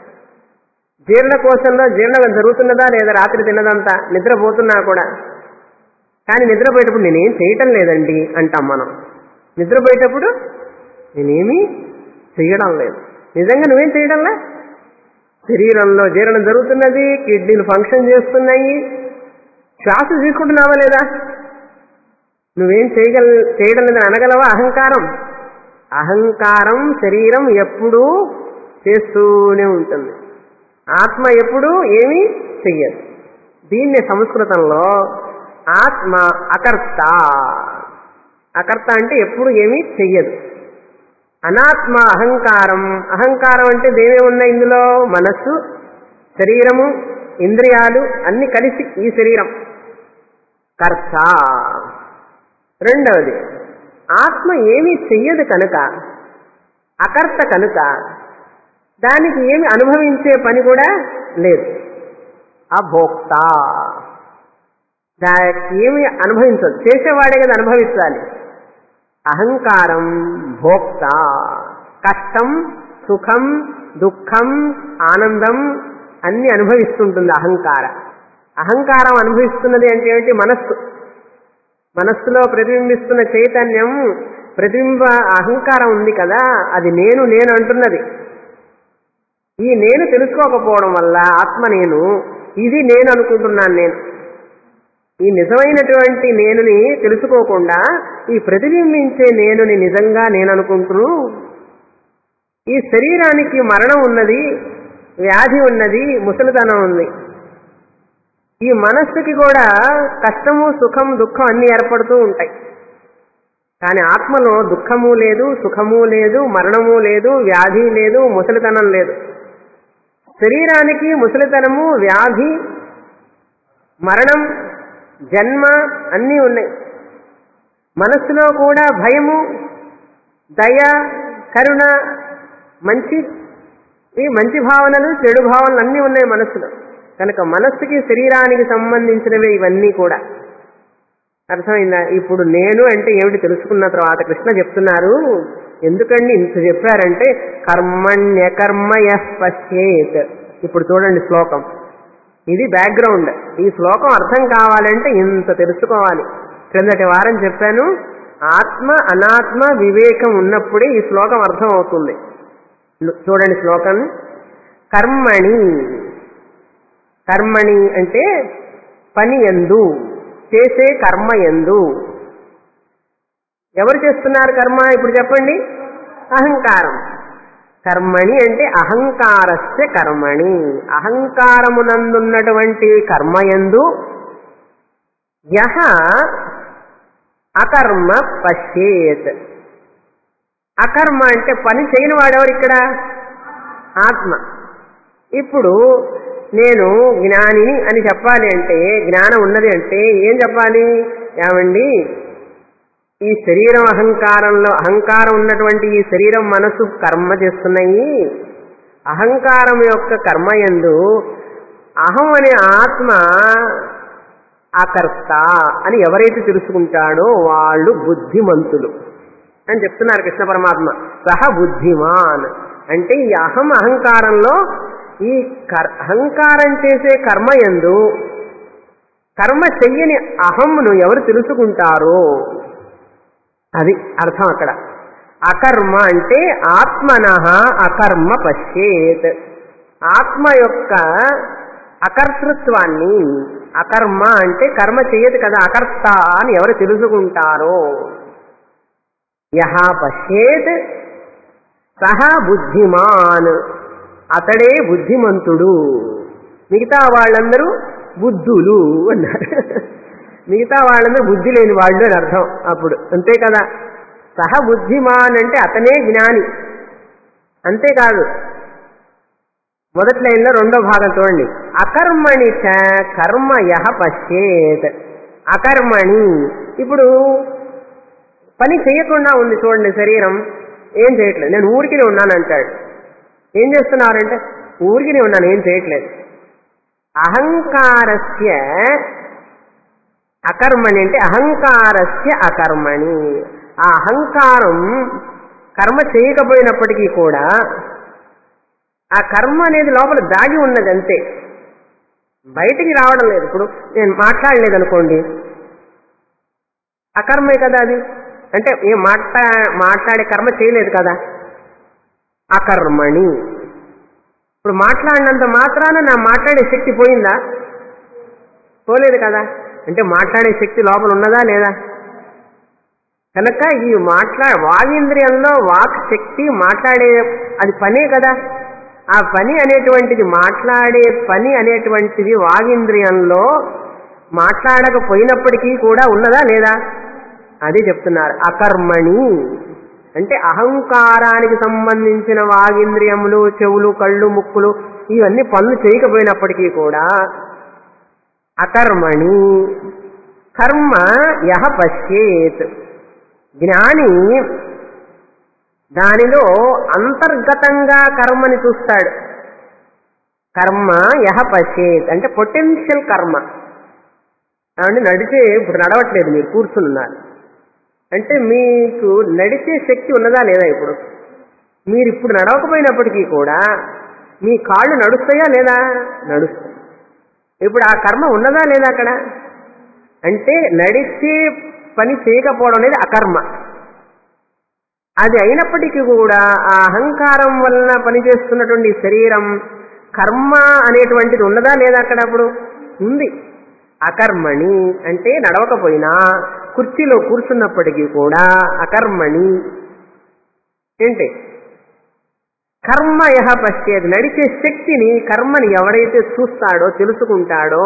జీర్ణకోశంలో జీర్ణం జరుగుతున్నదా లేదా రాత్రి తిన్నదంతా నిద్రపోతున్నా కూడా కానీ నిద్రపోయేటప్పుడు నేనేం చేయటం లేదండి అంటాం మనం నిద్రపోయేటప్పుడు నేనేమీ చేయడం లేదు నిజంగా నువ్వేం చేయడంలే శరీరంలో జీర్ణం జరుగుతున్నది కిడ్నీలు ఫంక్షన్ చేస్తున్నాయి శ్వాస తీసుకుంటున్నావా లేదా నువ్వేం చేయగల చేయడం లేదని అనగలవా అహంకారం అహంకారం శరీరం ఎప్పుడూ చేస్తూనే ఉంటుంది ఆత్మ ఎప్పుడూ ఏమీ చెయ్యదు దీన్ని సంస్కృతంలో ఆత్మ అకర్త అకర్త అంటే ఎప్పుడు ఏమీ చెయ్యదు అనాత్మ అహంకారం అహంకారం అంటే దేవే ఉన్నాయి ఇందులో మనస్సు శరీరము ఇంద్రియాలు అన్ని కలిసి ఈ శరీరం కర్త రెండవది ఆత్మ ఏమీ చెయ్యదు కనుక అకర్త కనుక దానికి ఏమి అనుభవించే పని కూడా లేదు అభోక్త దానికి ఏమి అనుభవించదు చేసేవాడే కదా అనుభవించాలి అహంకారం భోక్త కష్టం సుఖం దుఃఖం ఆనందం అన్ని అనుభవిస్తుంటుంది అహంకార అహంకారం అనుభవిస్తున్నది అంటే ఏమిటి మనస్సు మనస్సులో ప్రతిబింబిస్తున్న చైతన్యం ప్రతిబింబ అహంకారం ఉంది కదా అది నేను నేను అంటున్నది ఈ నేను తెలుసుకోకపోవడం వల్ల ఆత్మ నేను ఇది నేను అనుకుంటున్నాను నేను ఈ నిజమైనటువంటి నేనుని తెలుసుకోకుండా ఈ ప్రతిబింబించే నేనుని నిజంగా నేను అనుకుంటూ ఈ శరీరానికి మరణం ఉన్నది వ్యాధి ఉన్నది ముసలితనం ఉంది ఈ మనస్సుకి కూడా కష్టము సుఖం దుఃఖం అన్ని ఏర్పడుతూ ఉంటాయి కానీ ఆత్మలో దుఃఖము లేదు సుఖము లేదు మరణము లేదు వ్యాధి లేదు ముసలితనం లేదు శరీరానికి ముసలితనము వ్యాధి మరణం జన్మ అన్నీ ఉన్నాయి మనస్సులో కూడా భయము దయ కరుణ మంచి ఈ మంచి భావనలు చెడు భావనలు అన్నీ ఉన్నాయి మనస్సులో కనుక మనస్సుకి శరీరానికి సంబంధించినవే ఇవన్నీ కూడా అర్థమైందా ఇప్పుడు నేను అంటే ఏమిటి తెలుసుకున్న తర్వాత కృష్ణ చెప్తున్నారు ఎందుకండి ఇంత చెప్పారంటే కర్మణ్య కర్మయ పశ్చేత్ ఇప్పుడు చూడండి శ్లోకం ఇది బ్యాక్గ్రౌండ్ ఈ శ్లోకం అర్థం కావాలంటే ఇంత తెలుసుకోవాలి క్రిందటి వారం చెప్పాను ఆత్మ అనాత్మ వివేకం ఉన్నప్పుడే ఈ శ్లోకం అర్థం అవుతుంది చూడండి శ్లోకం కర్మణి కర్మణి అంటే పని ఎందు చేసే కర్మ ఎందు ఎవరు చేస్తున్నారు కర్మ ఇప్పుడు చెప్పండి అహంకారం కర్మణి అంటే అహంకారస్య కర్మణి అహంకారమునందున్నటువంటి కర్మ ఎందు యహ అకర్మ పశ్యేత్ అకర్మ అంటే పని చేయని వాడెవరు ఇక్కడ ఆత్మ ఇప్పుడు నేను జ్ఞానిని అని చెప్పాలి అంటే జ్ఞానం ఉన్నది అంటే ఏం చెప్పాలి ఏమండి ఈ శరీరం అహంకారంలో అహంకారం ఉన్నటువంటి ఈ శరీరం మనసు కర్మ చేస్తున్నాయి అహంకారం యొక్క కర్మ ఎందు అహం అనే ఆత్మ అకర్త అని ఎవరైతే తెలుసుకుంటాడో వాళ్ళు బుద్ధిమంతులు అని చెప్తున్నారు కృష్ణ పరమాత్మ సహ బుద్ధిమాన్ అంటే ఈ అహం అహంకారంలో ఈ అహంకారం చేసే కర్మ ఎందు కర్మ చెయ్యని అహంను ఎవరు తెలుసుకుంటారో అది అర్థం అక్కడ అకర్మ అంటే ఆత్మన అకర్మ పశ్చేత్ ఆత్మ యొక్క అకర్తృత్వాన్ని అకర్మ అంటే కర్మ చేయదు కదా అకర్త అని ఎవరు తెలుసుకుంటారో యహ పశ్చేత్ సహ బుద్ధిమాన్ అతడే బుద్ధిమంతుడు మిగతా వాళ్ళందరూ బుద్ధులు అన్నారు మిగతా వాళ్ళందరూ బుద్ధి లేని వాళ్ళు అని అర్థం అప్పుడు అంతే కదా సహ బుద్ధిమాన్ అంటే అతనే జ్ఞాని అంతేకాదు మొదటి లైన్లో రెండో భాగం చూడండి అకర్మణి చ కర్మ యహ పశ్చేత్ అకర్మణి ఇప్పుడు పని చేయకుండా ఉంది చూడండి శరీరం ఏం చేయట్లేదు నేను ఊరికినే ఉన్నాను అంటాడు ఏం చేస్తున్నారంటే ఊరికినే ఉన్నాను ఏం చేయట్లేదు అహంకారస్య అకర్మణి అంటే అహంకారస్య అకర్మణి ఆ అహంకారం కర్మ చేయకపోయినప్పటికీ కూడా ఆ కర్మ అనేది లోపల దాగి ఉన్నది అంతే బయటికి రావడం లేదు ఇప్పుడు నేను మాట్లాడలేదు అనుకోండి అకర్మే కదా అది అంటే ఏం మాట్లా మాట్లాడే కర్మ చేయలేదు కదా అకర్మణి ఇప్పుడు మాట్లాడినంత మాత్రాన నా మాట్లాడే శక్తి పోయిందా పోలేదు కదా అంటే మాట్లాడే శక్తి లోపల ఉన్నదా లేదా కనుక ఈ మాట్లా వాగింద్రియంలో వాక్ శక్తి మాట్లాడే అది పనే కదా ఆ పని అనేటువంటిది మాట్లాడే పని అనేటువంటిది వాగింద్రియంలో మాట్లాడకపోయినప్పటికీ కూడా ఉన్నదా లేదా అది చెప్తున్నారు అకర్మణి అంటే అహంకారానికి సంబంధించిన వాగింద్రియములు చెవులు కళ్ళు ముక్కులు ఇవన్నీ పనులు చేయకపోయినప్పటికీ కూడా అకర్మణి కర్మ యహ పశ్చేత్ జ్ఞాని దానిలో అంతర్గతంగా కర్మని చూస్తాడు కర్మ యహ పశ్చేత్ అంటే పొటెన్షియల్ కర్మ అంటే నడిచే ఇప్పుడు నడవట్లేదు మీరు కూర్చున్నారు అంటే మీకు నడిచే శక్తి ఉన్నదా లేదా ఇప్పుడు మీరు ఇప్పుడు నడవకపోయినప్పటికీ కూడా మీ కాళ్ళు నడుస్తాయా లేదా నడుస్తాయి ఇప్పుడు ఆ కర్మ ఉన్నదా లేదా అక్కడ అంటే నడిచే పని చేయకపోవడం అనేది అకర్మ అది అయినప్పటికీ కూడా ఆ అహంకారం వలన పనిచేస్తున్నటువంటి శరీరం కర్మ అనేటువంటిది ఉన్నదా లేదా అక్కడ అప్పుడు ఉంది అకర్మణి అంటే నడవకపోయినా కుర్చీలో కూర్చున్నప్పటికీ కూడా అకర్మణి ఏంటి కర్మ యహ పశ్చేది నడిచే శక్తిని కర్మని ఎవరైతే చూస్తాడో తెలుసుకుంటాడో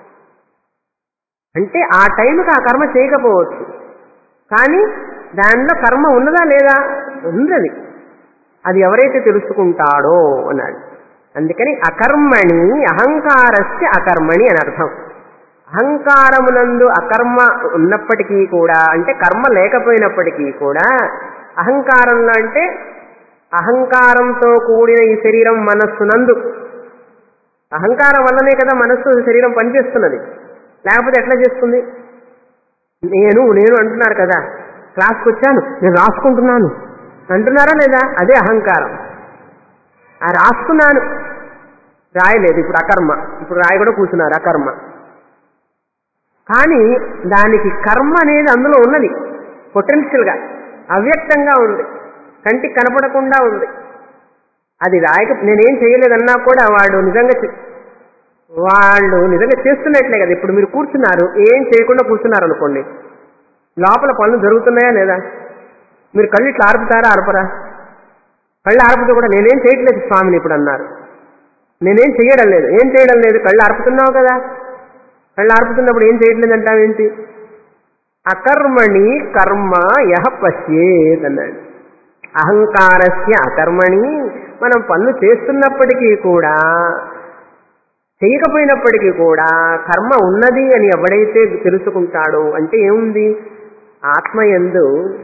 అంటే ఆ టైంకి ఆ కర్మ చేయకపోవచ్చు కానీ దానిలో కర్మ ఉన్నదా లేదా ఉన్నది అది ఎవరైతే తెలుసుకుంటాడో అన్నాడు అందుకని అకర్మణి అహంకారస్య అకర్మణి అని అర్థం అహంకారమునందు అకర్మ ఉన్నప్పటికీ కూడా అంటే కర్మ లేకపోయినప్పటికీ కూడా అహంకారంలో అంటే అహంకారంతో కూడిన ఈ శరీరం మనస్సునందు అహంకారం వల్లనే కదా మనస్సు శరీరం పనిచేస్తున్నది లేకపోతే ఎట్లా చేస్తుంది నేను నేను అంటున్నారు కదా క్లాస్కి వచ్చాను నేను రాసుకుంటున్నాను అంటున్నారా లేదా అదే అహంకారం ఆ రాస్తున్నాను రాయలేదు ఇప్పుడు అకర్మ ఇప్పుడు రాయి కూడా కూర్చున్నారు అకర్మ కానీ దానికి కర్మ అనేది అందులో ఉన్నది పొటెన్షియల్గా అవ్యక్తంగా ఉంది కంటికి కనపడకుండా ఉంది అది రాయక నేనేం చేయలేదన్నా కూడా వాడు నిజంగా చే- వాళ్ళు నిజంగా చేస్తున్నట్లే కదా ఇప్పుడు మీరు కూర్చున్నారు ఏం చేయకుండా కూర్చున్నారు అనుకోండి లోపల పనులు జరుగుతున్నాయా లేదా మీరు కళ్ళు ఇట్లా ఆర్పుతారా ఆర్పరా కళ్ళు ఆర్పితే కూడా నేనేం చేయట్లేదు స్వామిని ఇప్పుడు అన్నారు నేనేం చేయడం లేదు ఏం చేయడం లేదు కళ్ళు ఆర్పుతున్నావు కదా కళ్ళు ఆర్పుతున్నప్పుడు ఏం చేయట్లేదు అంటావేంటి అకర్మణి కర్మ యహ పశ్యేత్ అన్నాడు అహంకారస్య అకర్మణి మనం పనులు చేస్తున్నప్పటికీ కూడా చేయకపోయినప్పటికీ కూడా కర్మ ఉన్నది అని ఎవడైతే తెలుసుకుంటాడో అంటే ఏముంది ఆత్మయందు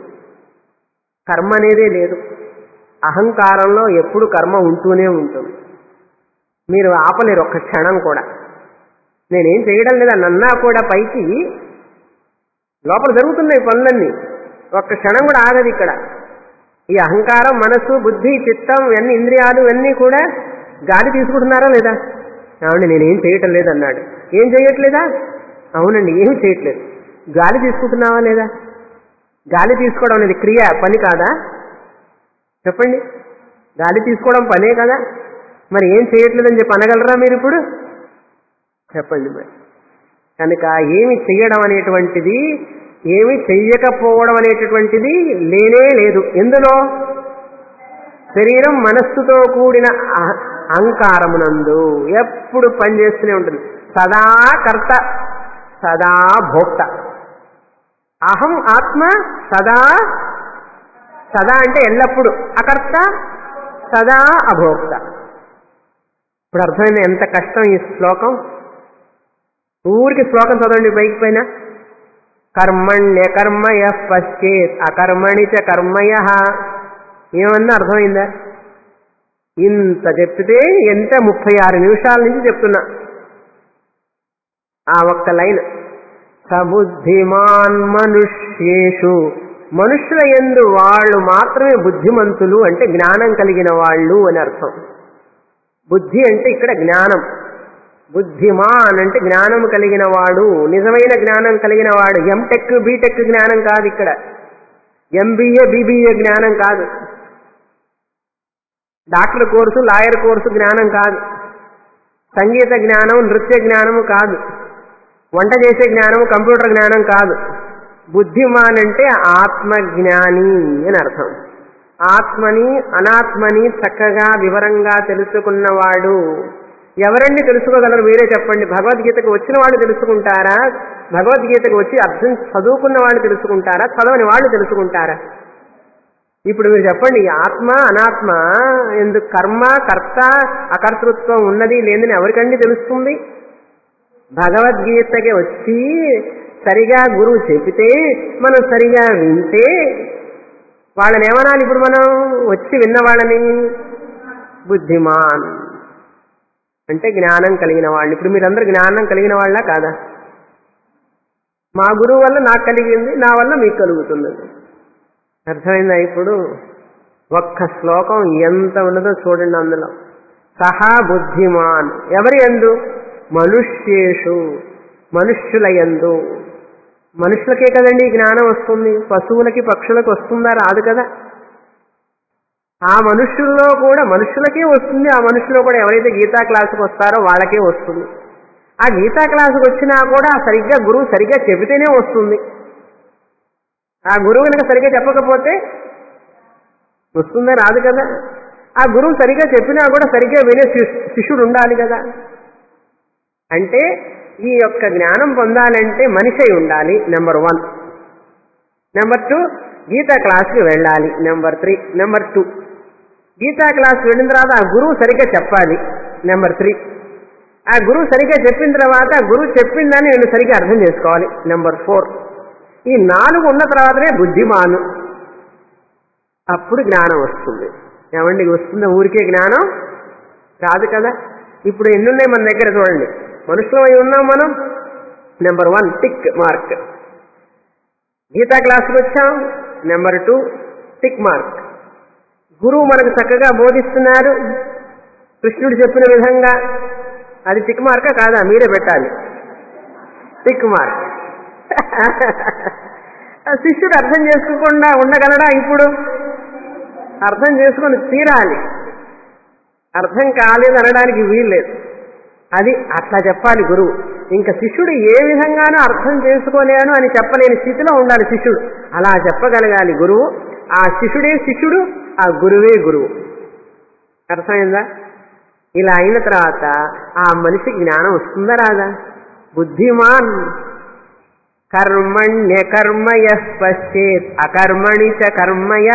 కర్మ అనేదే లేదు అహంకారంలో ఎప్పుడు కర్మ ఉంటూనే ఉంటుంది మీరు ఆపలేరు ఒక్క క్షణం కూడా నేనేం చేయడం లేదని అన్నా కూడా పైకి లోపల జరుగుతున్నాయి పనులన్నీ ఒక్క క్షణం కూడా ఆగదు ఇక్కడ ఈ అహంకారం మనస్సు బుద్ధి చిత్తం ఇవన్నీ ఇంద్రియాలు ఇవన్నీ కూడా గాలి తీసుకుంటున్నారా లేదా అవునండి నేనేం చేయటం లేదన్నాడు ఏం చేయట్లేదా అవునండి ఏం చేయట్లేదు గాలి తీసుకుంటున్నావా లేదా గాలి తీసుకోవడం అనేది క్రియ పని కాదా చెప్పండి గాలి తీసుకోవడం పనే కదా మరి ఏం చేయట్లేదని చెప్పి అనగలరా మీరు ఇప్పుడు చెప్పండి మరి కనుక ఏమి చెయ్యడం అనేటువంటిది ఏమి చెయ్యకపోవడం అనేటటువంటిది లేనే లేదు ఎందులో శరీరం మనస్సుతో కూడిన అహ- అహంకారమునందు ఎప్పుడు పనిచేస్తూనే ఉంటుంది సదా కర్త సదా భోక్త అహం ఆత్మ సదా సదా అంటే ఎల్లప్పుడు అకర్త సదా అభోక్త ఇప్పుడు అర్థమైంది ఎంత కష్టం ఈ శ్లోకం ఊరికి శ్లోకం చదవండి పైకి పైన కర్మణ్య కర్మయ పశ్చేత్ అకర్మణి చ కర్మయ ఏమన్నా అర్థమైందా ఇంత చెప్తే ఎంత ముప్పై ఆరు నిమిషాల నుంచి చెప్తున్నా ఆ ఒక్క లైన్ సబుద్ధిమాన్ మనుష్యేషు మనుషుల ఎందు వాళ్ళు మాత్రమే బుద్ధిమంతులు అంటే జ్ఞానం కలిగిన వాళ్ళు అని అర్థం బుద్ధి అంటే ఇక్కడ జ్ఞానం బుద్ధిమాన్ అంటే జ్ఞానం కలిగిన వాడు నిజమైన జ్ఞానం కలిగిన వాడు ఎంటెక్ బీటెక్ జ్ఞానం కాదు ఇక్కడ ఎంబీఏ బీబీఏ జ్ఞానం కాదు డాక్టర్ కోర్సు లాయర్ కోర్సు జ్ఞానం కాదు సంగీత జ్ఞానం నృత్య జ్ఞానము కాదు వంట చేసే జ్ఞానము కంప్యూటర్ జ్ఞానం కాదు బుద్ధిమాన్ అంటే ఆత్మజ్ఞాని అని అర్థం ఆత్మని అనాత్మని చక్కగా వివరంగా తెలుసుకున్నవాడు ఎవరండి తెలుసుకోగలరు మీరే చెప్పండి భగవద్గీతకు వచ్చిన వాళ్ళు తెలుసుకుంటారా భగవద్గీతకు వచ్చి అర్థం చదువుకున్న వాళ్ళు తెలుసుకుంటారా చదవని వాళ్ళు తెలుసుకుంటారా ఇప్పుడు మీరు చెప్పండి ఈ ఆత్మ అనాత్మ ఎందుకు కర్మ కర్త అకర్తృత్వం ఉన్నది లేదని ఎవరికండి తెలుస్తుంది భగవద్గీతకి వచ్చి సరిగా గురువు చెబితే మనం సరిగా వింటే వాళ్ళని ఏమనాలి ఇప్పుడు మనం వచ్చి విన్న వాళ్ళని బుద్ధిమాన్ అంటే జ్ఞానం కలిగిన వాళ్ళు ఇప్పుడు మీరందరూ జ్ఞానం కలిగిన వాళ్ళ కాదా మా గురువు వల్ల నాకు కలిగింది నా వల్ల మీకు కలుగుతున్నది అర్థమైందా ఇప్పుడు ఒక్క శ్లోకం ఎంత ఉన్నదో చూడండి అందులో సహా బుద్ధిమాన్ ఎవరి ఎందు మనుష్యేషు మనుష్యుల యందు మనుషులకే కదండి ఈ జ్ఞానం వస్తుంది పశువులకి పక్షులకు వస్తుందా రాదు కదా ఆ మనుషుల్లో కూడా మనుషులకే వస్తుంది ఆ మనుషుల్లో కూడా ఎవరైతే గీతా క్లాసుకు వస్తారో వాళ్ళకే వస్తుంది ఆ గీతా క్లాసుకు వచ్చినా కూడా సరిగ్గా గురువు సరిగ్గా చెబితేనే వస్తుంది ఆ గురువు కనుక సరిగ్గా చెప్పకపోతే వస్తుందా రాదు కదా ఆ గురువు సరిగ్గా చెప్పినా కూడా సరిగ్గా వినే శిష్- శిష్యుడు ఉండాలి కదా అంటే ఈ యొక్క జ్ఞానం పొందాలంటే మనిషి అయి ఉండాలి number one number two Gita క్లాస్కి వెళ్ళాలి number three number two Gita class వెళ్ళిన తర్వాత ఆ గురువు సరిగ్గా చెప్పాలి నెంబర్ త్రీ ఆ గురువు సరిగ్గా చెప్పిన తర్వాత ఆ గురువు చెప్పిందని నేను సరిగ్గా అర్థం చేసుకోవాలి నెంబర్ ఫోర్ ఈ నాలుగు ఉన్న తర్వాతనే బుద్ధిమాను అప్పుడు జ్ఞానం వస్తుంది ఏమండి వస్తుందా ఊరికే జ్ఞానం రాదు కదా ఇప్పుడు ఎన్నున్నాయి మన దగ్గర చూడండి మనుషులం అయి ఉన్నాం మనం number one tick mark Gita క్లాస్కి వచ్చాం నెంబర్ టూ టిక్ మార్క్ గురువు మనకు చక్కగా బోధిస్తున్నారు కృష్ణుడు చెప్పిన విధంగా అది టిక్ మార్కా కాదా మీరే పెట్టాలి టిక్ మార్క్ ఆ శిష్యుడు అర్థం చేసుకోకుండా ఉండగలడా ఇప్పుడు అర్థం చేసుకొని తీరాలి అర్థం కాలేదు అనడానికి వీల్లేదు అది అట్లా చెప్పాలి గురువు ఇంకా శిష్యుడు ఏ విధంగానూ అర్థం చేసుకోలేను అని చెప్పలేని స్థితిలో ఉండాలి శిష్యుడు అలా చెప్పగలగాలి గురువు ఆ శిష్యుడే శిష్యుడు ఆ గురువే గురువు అర్థమైందా ఇలా అయిన తర్వాత ఆ మనిషికి జ్ఞానం వస్తుందా రాదా బుద్ధిమాన్ కర్మణ్య కర్మయ పశ్చేత్ అకర్మణి చ కర్మయ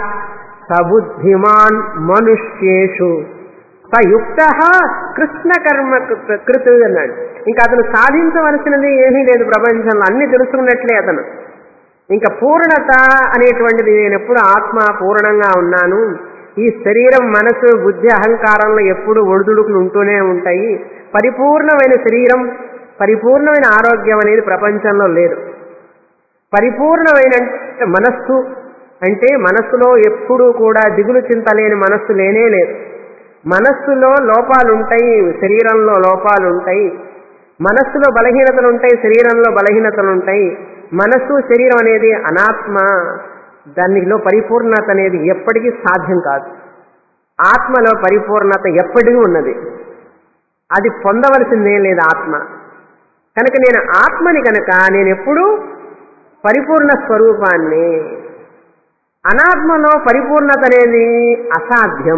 సబుద్ధిమాన్ మనుష్యేషు సయుక్త కృష్ణ కర్మ కృ- కృతు అన్నాడు ఇంకా అతను సాధించవలసినది ఏమీ లేదు ప్రపంచంలో అన్ని తెలుసుకున్నట్లే అతను ఇంకా పూర్ణత అనేటువంటిది నేను ఎప్పుడు ఆత్మ పూర్ణంగా ఉన్నాను ఈ శరీరం మనసు బుద్ధి అహంకారంలో ఎప్పుడు ఒడిదుడుకులు ఉంటూనే ఉంటాయి పరిపూర్ణమైన శరీరం పరిపూర్ణమైన ఆరోగ్యం అనేది ప్రపంచంలో లేదు పరిపూర్ణమైన మనస్సు అంటే మనస్సులో ఎప్పుడూ కూడా దిగులు చింత లేని మనస్సు లేనే లేదు మనస్సులో లోపాలుంటాయి శరీరంలో లోపాలుంటాయి మనస్సులో బలహీనతలు ఉంటాయి శరీరంలో బలహీనతలు ఉంటాయి మనస్సు శరీరం అనేది అనాత్మ దానిలో పరిపూర్ణత అనేది ఎప్పటికీ సాధ్యం కాదు ఆత్మలో పరిపూర్ణత ఎప్పటికీ ఉన్నది అది పొందవలసిందే లేదు ఆత్మ కనుక నేను ఆత్మని కనుక నేను ఎప్పుడూ పరిపూర్ణ స్వరూపాన్ని అనాత్మలో పరిపూర్ణత అనేది అసాధ్యం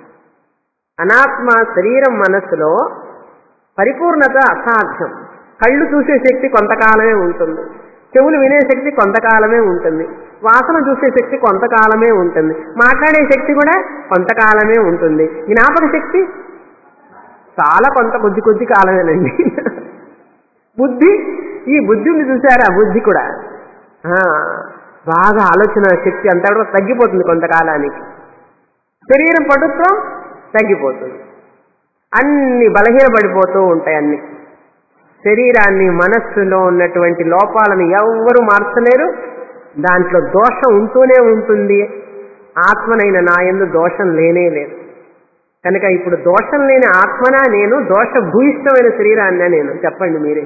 అనాత్మ శరీరం మనస్సులో పరిపూర్ణత అసాధ్యం కళ్ళు చూసే శక్తి కొంతకాలమే ఉంటుంది చెవులు వినే శక్తి కొంతకాలమే ఉంటుంది వాసన చూసే శక్తి కొంతకాలమే ఉంటుంది మాట్లాడే శక్తి కూడా కొంతకాలమే ఉంటుంది జ్ఞాపక శక్తి చాలా కొంత కొద్ది కొద్ది కాలమేనండి బుద్ధి ఈ బుద్ధి ఉంది చూసారా బుద్ధి కూడా ఆ, బాగా ఆలోచన శక్తి అంతా కూడా తగ్గిపోతుంది కొంతకాలానికి శరీరం పటుత్వం తగ్గిపోతుంది అన్ని బలహీనపడిపోతూ ఉంటాయి అన్ని శరీరాన్ని మనస్సులో ఉన్నటువంటి లోపాలను ఎవ్వరూ మార్చలేరు దాంట్లో దోషం ఉంటూనే ఉంటుంది ఆత్మనైన నా ఎందు దోషం లేనే లేదు కనుక ఇప్పుడు దోషం లేని ఆత్మనా నేను దోష భూయిష్టమైన శరీరాన్నా నేను చెప్పండి మీరే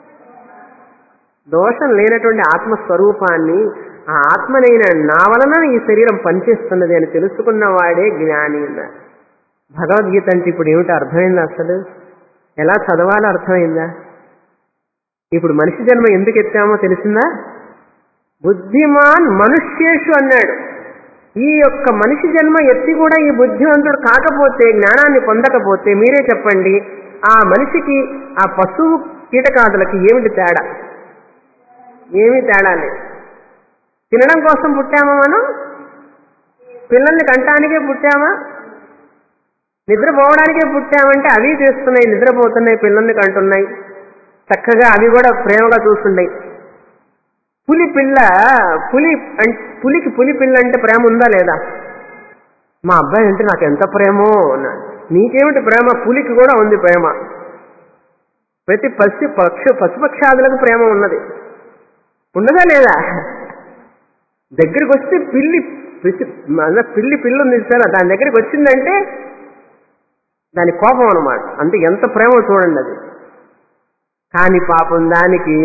దోషం లేనటువంటి ఆత్మస్వరూపాన్ని ఆ ఆత్మనైన నా వలన ఈ శరీరం పనిచేస్తున్నది అని తెలుసుకున్న వాడే జ్ఞాని అన్నారు భగవద్గీత అంటే ఇప్పుడు ఏమిటి అర్థమైందా అసలు ఎలా చదవాలో అర్థమైందా ఇప్పుడు మనిషి జన్మ ఎందుకు ఎత్తామో తెలిసిందా బుద్ధిమాన్ మనుష్యేషు అన్నాడు ఈ యొక్క మనిషి జన్మ ఎత్తి కూడా ఈ బుద్ధివంతుడు కాకపోతే జ్ఞానాన్ని పొందకపోతే మీరే చెప్పండి ఆ మనిషికి ఆ పశువు కీటకాదులకి ఏమిటి తేడా ఏమీ తేడా లేదు తినడం కోసం పుట్టామా మనం పిల్లల్ని కంటానికే పుట్టామా నిద్రపోవడానికే పుట్టామంటే అవి చేస్తున్నాయి నిద్రపోతున్నాయి పిల్లల్ని కంటున్నాయి చక్కగా అవి కూడా ప్రేమగా చూస్తున్నాయి పులి పిల్ల పులి అం- పులికి పులి పిల్ల అంటే ప్రేమ ఉందా లేదా మా అబ్బాయి అంటే నాకు ఎంత ప్రేమో అన్నాడు నీకేమిటి ప్రేమ పులికి కూడా ఉంది ప్రేమ ప్రతి పశు పక్షు పశుపక్షాదులకు ప్రేమ ఉన్నది ఉన్నదా లేదా దగ్గరికి వస్తే పిల్లి పిసి అదే పిల్లి పిల్ల ఉంది సార్ దాని దగ్గరికి వచ్చిందంటే దాని కోపం అనమాట అంటే ఎంత ప్రేమ చూడండి అది కానీ పాపం దానికి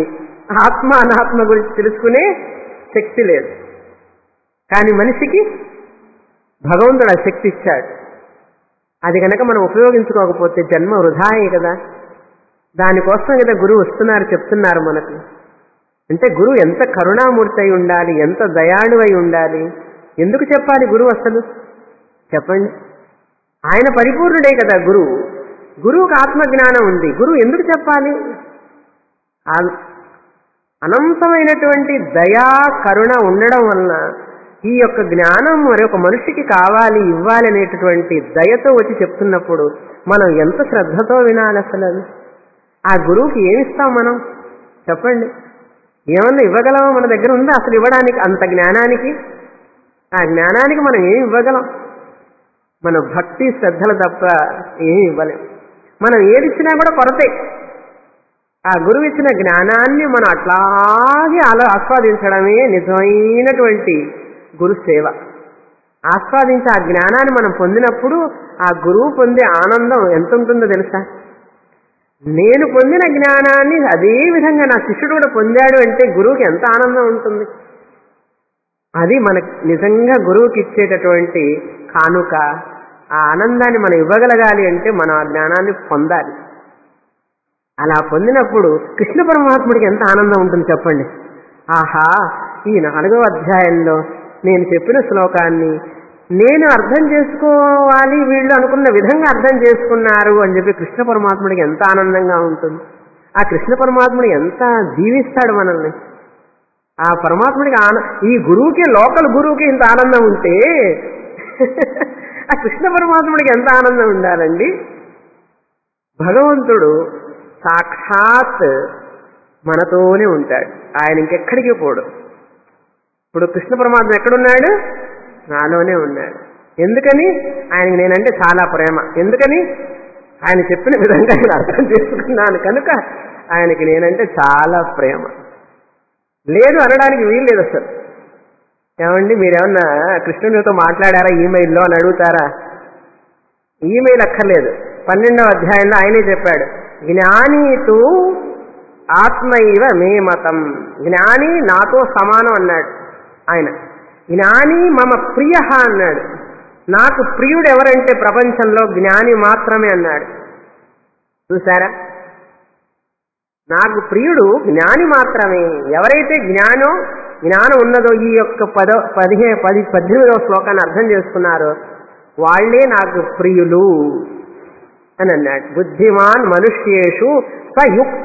ఆత్మ అనాత్మ గురించి తెలుసుకునే శక్తి లేదు కానీ మనిషికి భగవంతుడు ఆ శక్తి ఇచ్చాడు అది కనుక మనం ఉపయోగించుకోకపోతే జన్మ వృధాయే కదా దానికోసం కదా గురువు వస్తున్నారు చెప్తున్నారు మనకు అంటే గురువు ఎంత కరుణామూర్తి అయి ఉండాలి ఎంత దయాళు అయి ఉండాలి ఎందుకు చెప్పాలి గురువు అసలు చెప్పండి ఆయన పరిపూర్ణుడే కదా గురువు గురువుకి ఆత్మజ్ఞానం ఉంది గురువు ఎందుకు చెప్పాలి ఆ- అనంతమైనటువంటి దయా కరుణ ఉండడం వలన ఈ యొక్క జ్ఞానం మరి ఒక మనిషికి కావాలి ఇవ్వాలి అనేటటువంటి దయతో వచ్చి చెప్తున్నప్పుడు మనం ఎంత శ్రద్ధతో వినాలి అసలు అది ఆ గురువుకి ఏమిస్తాం మనం చెప్పండి ఏమన్నా ఇవ్వగలమా మన దగ్గర ఉందా అసలు ఇవ్వడానికి అంత జ్ఞానానికి ఆ జ్ఞానానికి మనం ఏమి ఇవ్వగలం మన భక్తి శ్రద్ధలు తప్ప ఏమి ఇవ్వలేం మనం ఏది ఇచ్చినా కూడా కొరతే ఆ గురువు ఇచ్చిన జ్ఞానాన్ని మనం అట్లాగే అలా ఆస్వాదించడమే నిజమైనటువంటి గురు సేవ ఆస్వాదించి ఆ జ్ఞానాన్ని మనం పొందినప్పుడు ఆ గురువు పొందే ఆనందం ఎంత ఉంటుందో తెలుసా నేను పొందిన జ్ఞానాన్ని అదే విధంగా నా శిష్యుడు కూడా పొందాడు అంటే గురువుకి ఎంత ఆనందం ఉంటుంది అది మనకు నిజంగా గురువుకి ఇచ్చేటటువంటి కానుక ఆ ఆనందాన్ని మనం ఇవ్వగలగాలి అంటే మనం ఆ జ్ఞానాన్ని పొందాలి అలా పొందినప్పుడు కృష్ణ పరమాత్ముడికి ఎంత ఆనందం ఉంటుంది చెప్పండి ఆహా ఈ నాలుగవ అధ్యాయంలో నేను చెప్పిన శ్లోకాన్ని నేను అర్థం చేసుకోవాలి వీళ్ళు అనుకున్న విధంగా అర్థం చేసుకున్నారు అని చెప్పి కృష్ణ పరమాత్ముడికి ఎంత ఆనందంగా ఉంటుంది ఆ కృష్ణ పరమాత్ముడు ఎంత దీవిస్తాడు మనల్ని ఆ పరమాత్ముడికి ఆన ఈ గురువుకి లోకల్ గురువుకి ఇంత ఆనందం ఉంటే ఆ కృష్ణ పరమాత్ముడికి ఎంత ఆనందం ఉండాలండి భగవంతుడు సాక్షాత్ మనతోనే ఉంటాడు ఆయన ఇంకెక్కడికి పోడు ఇప్పుడు కృష్ణ పరమాత్మ ఎక్కడున్నాడు నాలోనే ఉన్నాడు ఎందుకని ఆయనకి నేనంటే చాలా ప్రేమ ఎందుకని ఆయన చెప్పిన విధంగా నేను అర్థం చేసుకున్నాను కనుక ఆయనకి నేనంటే చాలా ప్రేమ లేదు అనడానికి వీలు లేదు అసలు ఏమండి మీరేమన్నా కృష్ణునితో మాట్లాడారా ఈమెయిల్లో అని అడుగుతారా ఈమెయిల్ అక్కర్లేదు పన్నెండవ అధ్యాయంలో ఆయనే చెప్పాడు జ్ఞానీతు ఆత్మైవ మే మతం జ్ఞాని నాతో సమానం అన్నాడు ఆయన జ్ఞాని మమ ప్రియ అన్నాడు నాకు ప్రియుడు ఎవరంటే ప్రపంచంలో జ్ఞాని మాత్రమే అన్నాడు చూసారా నాకు ప్రియుడు జ్ఞాని మాత్రమే ఎవరైతే జ్ఞానం జ్ఞానం ఉన్నదో ఈ యొక్క పద పదిహే పది పద్దెనిమిదవ శ్లోకాన్ని అర్థం చేసుకున్నారో వాళ్లే నాకు ప్రియులు అని అన్నాడు బుద్ధిమాన్ మనుష్యేషు సయుక్త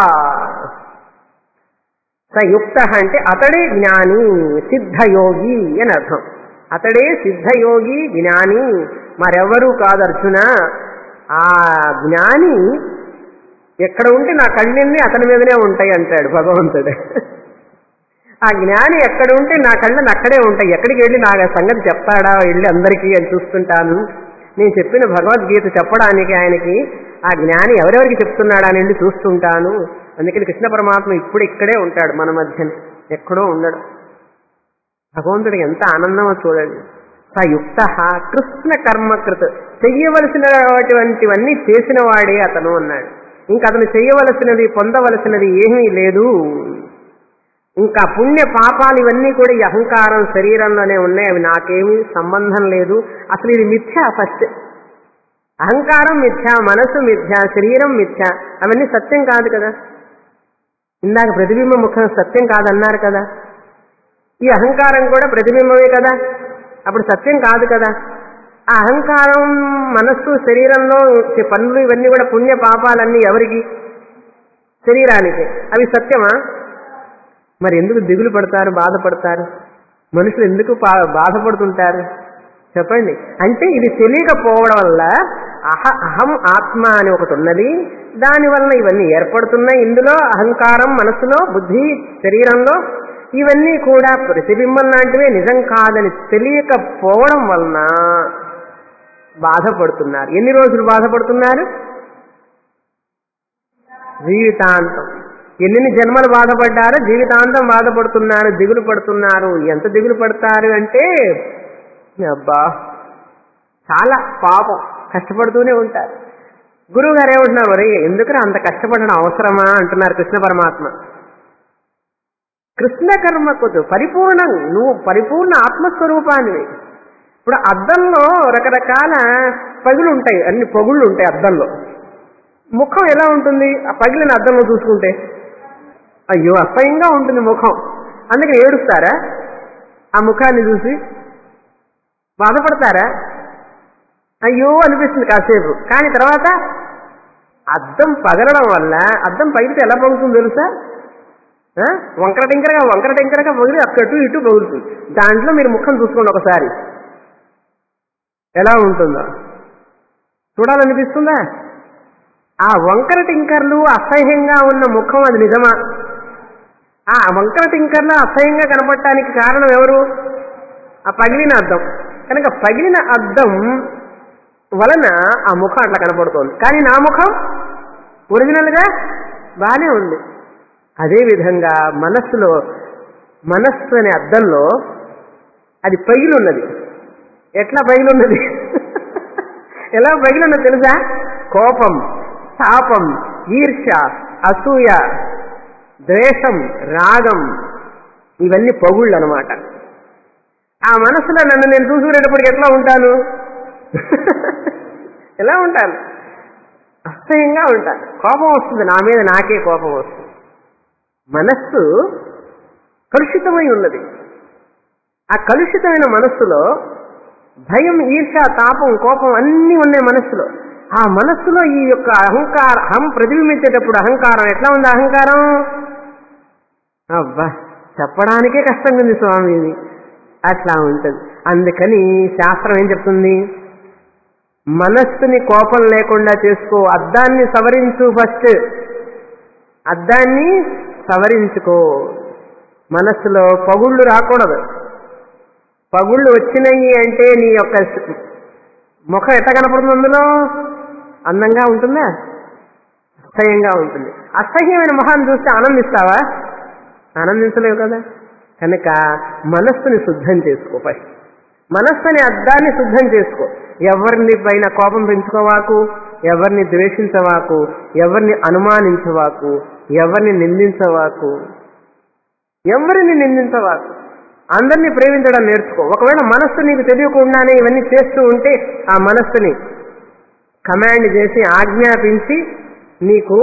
సయుక్త అంటే అతడే జ్ఞాని సిద్ధయోగి అని అర్థం అతడే సిద్ధయోగి జ్ఞాని మరెవరూ కాదు అర్జున ఆ జ్ఞాని ఎక్కడ ఉంటే నా కళ్ళన్నీ అతని మీదనే ఉంటాయి అంటాడు భగవంతుడు ఆ జ్ఞాని ఎక్కడ ఉంటే నా కళ్ళని అక్కడే ఉంటాయి ఎక్కడికి వెళ్ళి నా సంగతి చెప్తాడా వెళ్ళి అందరికీ అని చూస్తుంటాను నేను చెప్పిన భగవద్గీత చెప్పడానికి ఆయనకి ఆ జ్ఞాని ఎవరెవరికి చెప్తున్నాడా అని వెళ్ళి చూస్తుంటాను అందుకని కృష్ణ పరమాత్మ ఇప్పుడు ఇక్కడే ఉంటాడు మన మధ్యన ఎక్కడో ఉండడు భగవంతుడికి ఎంత ఆనందమో చూడండి సయుక్త కృష్ణ కర్మకృత్ చెయ్యవలసినటువంటివన్నీ చేసిన వాడే అతను అన్నాడు ఇంకా అతను చేయవలసినది పొందవలసినది ఏమీ లేదు ఇంకా పుణ్య పాపాలు ఇవన్నీ కూడా ఈ అహంకారం శరీరంలోనే ఉన్నాయి అవి నాకేమీ సంబంధం లేదు అసలు ఇది మిథ్య ఫస్ట్ అహంకారం మిథ్య మనసు మిథ్య శరీరం మిథ్య అవన్నీ సత్యం కాదు కదా ఇందాక ప్రతిబింబ ముఖం సత్యం కాదన్నారు కదా ఈ అహంకారం కూడా ప్రతిబింబమే కదా అప్పుడు సత్యం కాదు కదా ఆ అహంకారం మనస్సు శరీరంలో వచ్చే పనులు ఇవన్నీ కూడా పుణ్య పాపాలన్నీ ఎవరికి శరీరానికి అవి సత్యమా మరి ఎందుకు దిగులు పడతారు బాధపడతారు మనుషులు ఎందుకు పా- బాధపడుతుంటారు చెప్పండి అంటే ఇది తెలియకపోవడం వల్ల అహ అహం ఆత్మ అని ఒకటి ఉన్నది దాని వలన ఇవన్నీ ఏర్పడుతున్నాయి ఇందులో అహంకారం మనసులో బుద్ధి శరీరంలో ఇవన్నీ కూడా ప్రతిబింబం లాంటివే నిజం కాదని తెలియకపోవడం వలన బాధపడుతున్నారు ఎన్ని రోజులు బాధపడుతున్నారు జీవితాంతం ఎన్ని జన్మలు బాధపడ్డారో జీవితాంతం బాధపడుతున్నారు దిగులు పడుతున్నారు ఎంత దిగులు పడతారు అంటే అబ్బా చాలా పాపం కష్టపడుతూనే ఉంటారు గురువు గారు ఏమంటున్నారు మరి ఎందుకు అంత కష్టపడడం అవసరమా అంటున్నారు కృష్ణ పరమాత్మ కృష్ణ కర్మకు పరిపూర్ణం నువ్వు పరిపూర్ణ ఆత్మస్వరూపానివి ఇప్పుడు అద్దంలో రకరకాల పగులు ఉంటాయి అన్ని పగుళ్ళు ఉంటాయి అద్దంలో ముఖం ఎలా ఉంటుంది ఆ పగిలిన అద్దంలో చూసుకుంటే అయ్యో అసహ్యంగా ఉంటుంది ముఖం అందుకని ఏడుస్తారా ఆ ముఖాన్ని చూసి బాధపడతారా అయ్యో అనిపిస్తుంది కాసేపు కానీ తర్వాత అద్దం పగలడం వల్ల అద్దం పగిలితే ఎలా పగులుతుందో తెలుసా ఆ? వంకర టింకరగా వంకర టింకరగా పగిలి అక్కటు ఇటు పగులుతుంది దాంట్లో మీరు ముఖం చూసుకోండి ఒకసారి ఎలా ఉంటుందో చూడాలనిపిస్తుందా ఆ వంకర టింకర్లు అసహ్యంగా ఉన్న ముఖం అది నిజమా ఆ వంకర టింకర్లు అసహ్యంగా కనపడటానికి కారణం ఎవరు ఆ పగిలిన అద్దం కనుక పగిలిన అద్దం వలన ఆ ముఖం అట్లా కనపడుతోంది కానీ నా ముఖం ఒరిజినల్గా బాగానే ఉంది అదేవిధంగా మనస్సులో మనస్సు అనే అద్దంలో అది పగిలున్నది ఎట్లా పగిలున్నది ఎలా పగిలున్నది తెలుసా కోపం తాపం ఈర్ష అసూయ ద్వేషం రాగం ఇవన్నీ పగుళ్ళు అనమాట ఆ మనసులో నన్ను నేను చూసుకునేటప్పటికి ఎట్లా ఉంటాను ఎలా ఉంటాను అసహ్యంగా ఉంటాను కోపం వస్తుంది నా మీద నాకే కోపం వస్తుంది మనస్సు కలుషితమై ఉన్నది ఆ కలుషితమైన మనస్సులో భయం ఈర్ష తాపం కోపం అన్నీ ఉన్నాయి మనస్సులో ఆ మనస్సులో ఈ యొక్క అహంకార అహం ప్రతిబింబించేటప్పుడు అహంకారం ఎట్లా ఉంది అహంకారం అబ్బా చెప్పడానికే కష్టంగా ఉంది స్వామి ఇది అట్లా ఉంటుంది అందుకని శాస్త్రం ఏం చెప్తుంది మనస్సుని కోపం లేకుండా చేసుకో అద్దాన్ని సవరించు ఫస్ట్ అద్దాన్ని సవరించుకో మనస్సులో పగుళ్ళు రాకూడదు పగుళ్ళు వచ్చినాయి అంటే నీ యొక్క ముఖం ఎట్ట కనపడుతుంది అందులో అందంగా ఉంటుందా అసహ్యంగా ఉంటుంది అసహ్యమైన మొహాన్ని చూస్తే ఆనందిస్తావా ఆనందించలేవు కదా కనుక మనస్సుని శుద్ధం చేసుకో ఫస్ట్ మనస్సుని అద్దాన్ని శుద్ధం చేసుకో ఎవరిని పైన కోపం పెంచుకోవాకు ఎవరిని ద్వేషించవాకు ఎవరిని అనుమానించవాకు ఎవరిని నిందించవాకు ఎవరిని నిందించవాకు అందరినీ ప్రేమించడం నేర్చుకో ఒకవేళ మనస్సు నీకు తెలియకుండానే ఇవన్నీ చేస్తూ ఉంటే ఆ మనస్సుని కమాండ్ చేసి ఆజ్ఞాపించి నీకు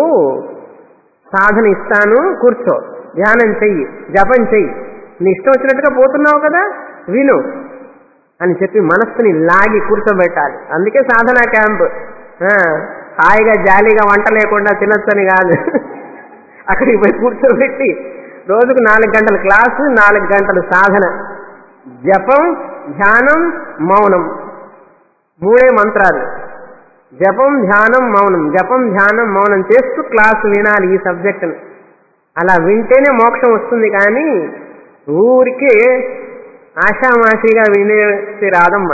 సాధన ఇస్తాను కూర్చో ధ్యానం చెయ్యి జపం చెయ్యి నీ ఇష్టం వచ్చినట్టుగా పోతున్నావు కదా విను అని చెప్పి మనస్సుని లాగి కూర్చోబెట్టాలి అందుకే సాధన క్యాంప్ ఆ, హాయిగా జాలీగా వంట లేకుండా తినొచ్చని కాదు అక్కడికి పోయి కూర్చోబెట్టి రోజుకు నాలుగు గంటల క్లాసు నాలుగు గంటల సాధన జపం ధ్యానం మౌనం మూడే మంత్రాలు జపం ధ్యానం మౌనం జపం ధ్యానం మౌనం చేస్తూ క్లాసు వినాలి ఈ సబ్జెక్టును అలా వింటేనే మోక్షం వస్తుంది కానీ ఊరికే ఆషామాషిగా వినేసి రాదమ్మా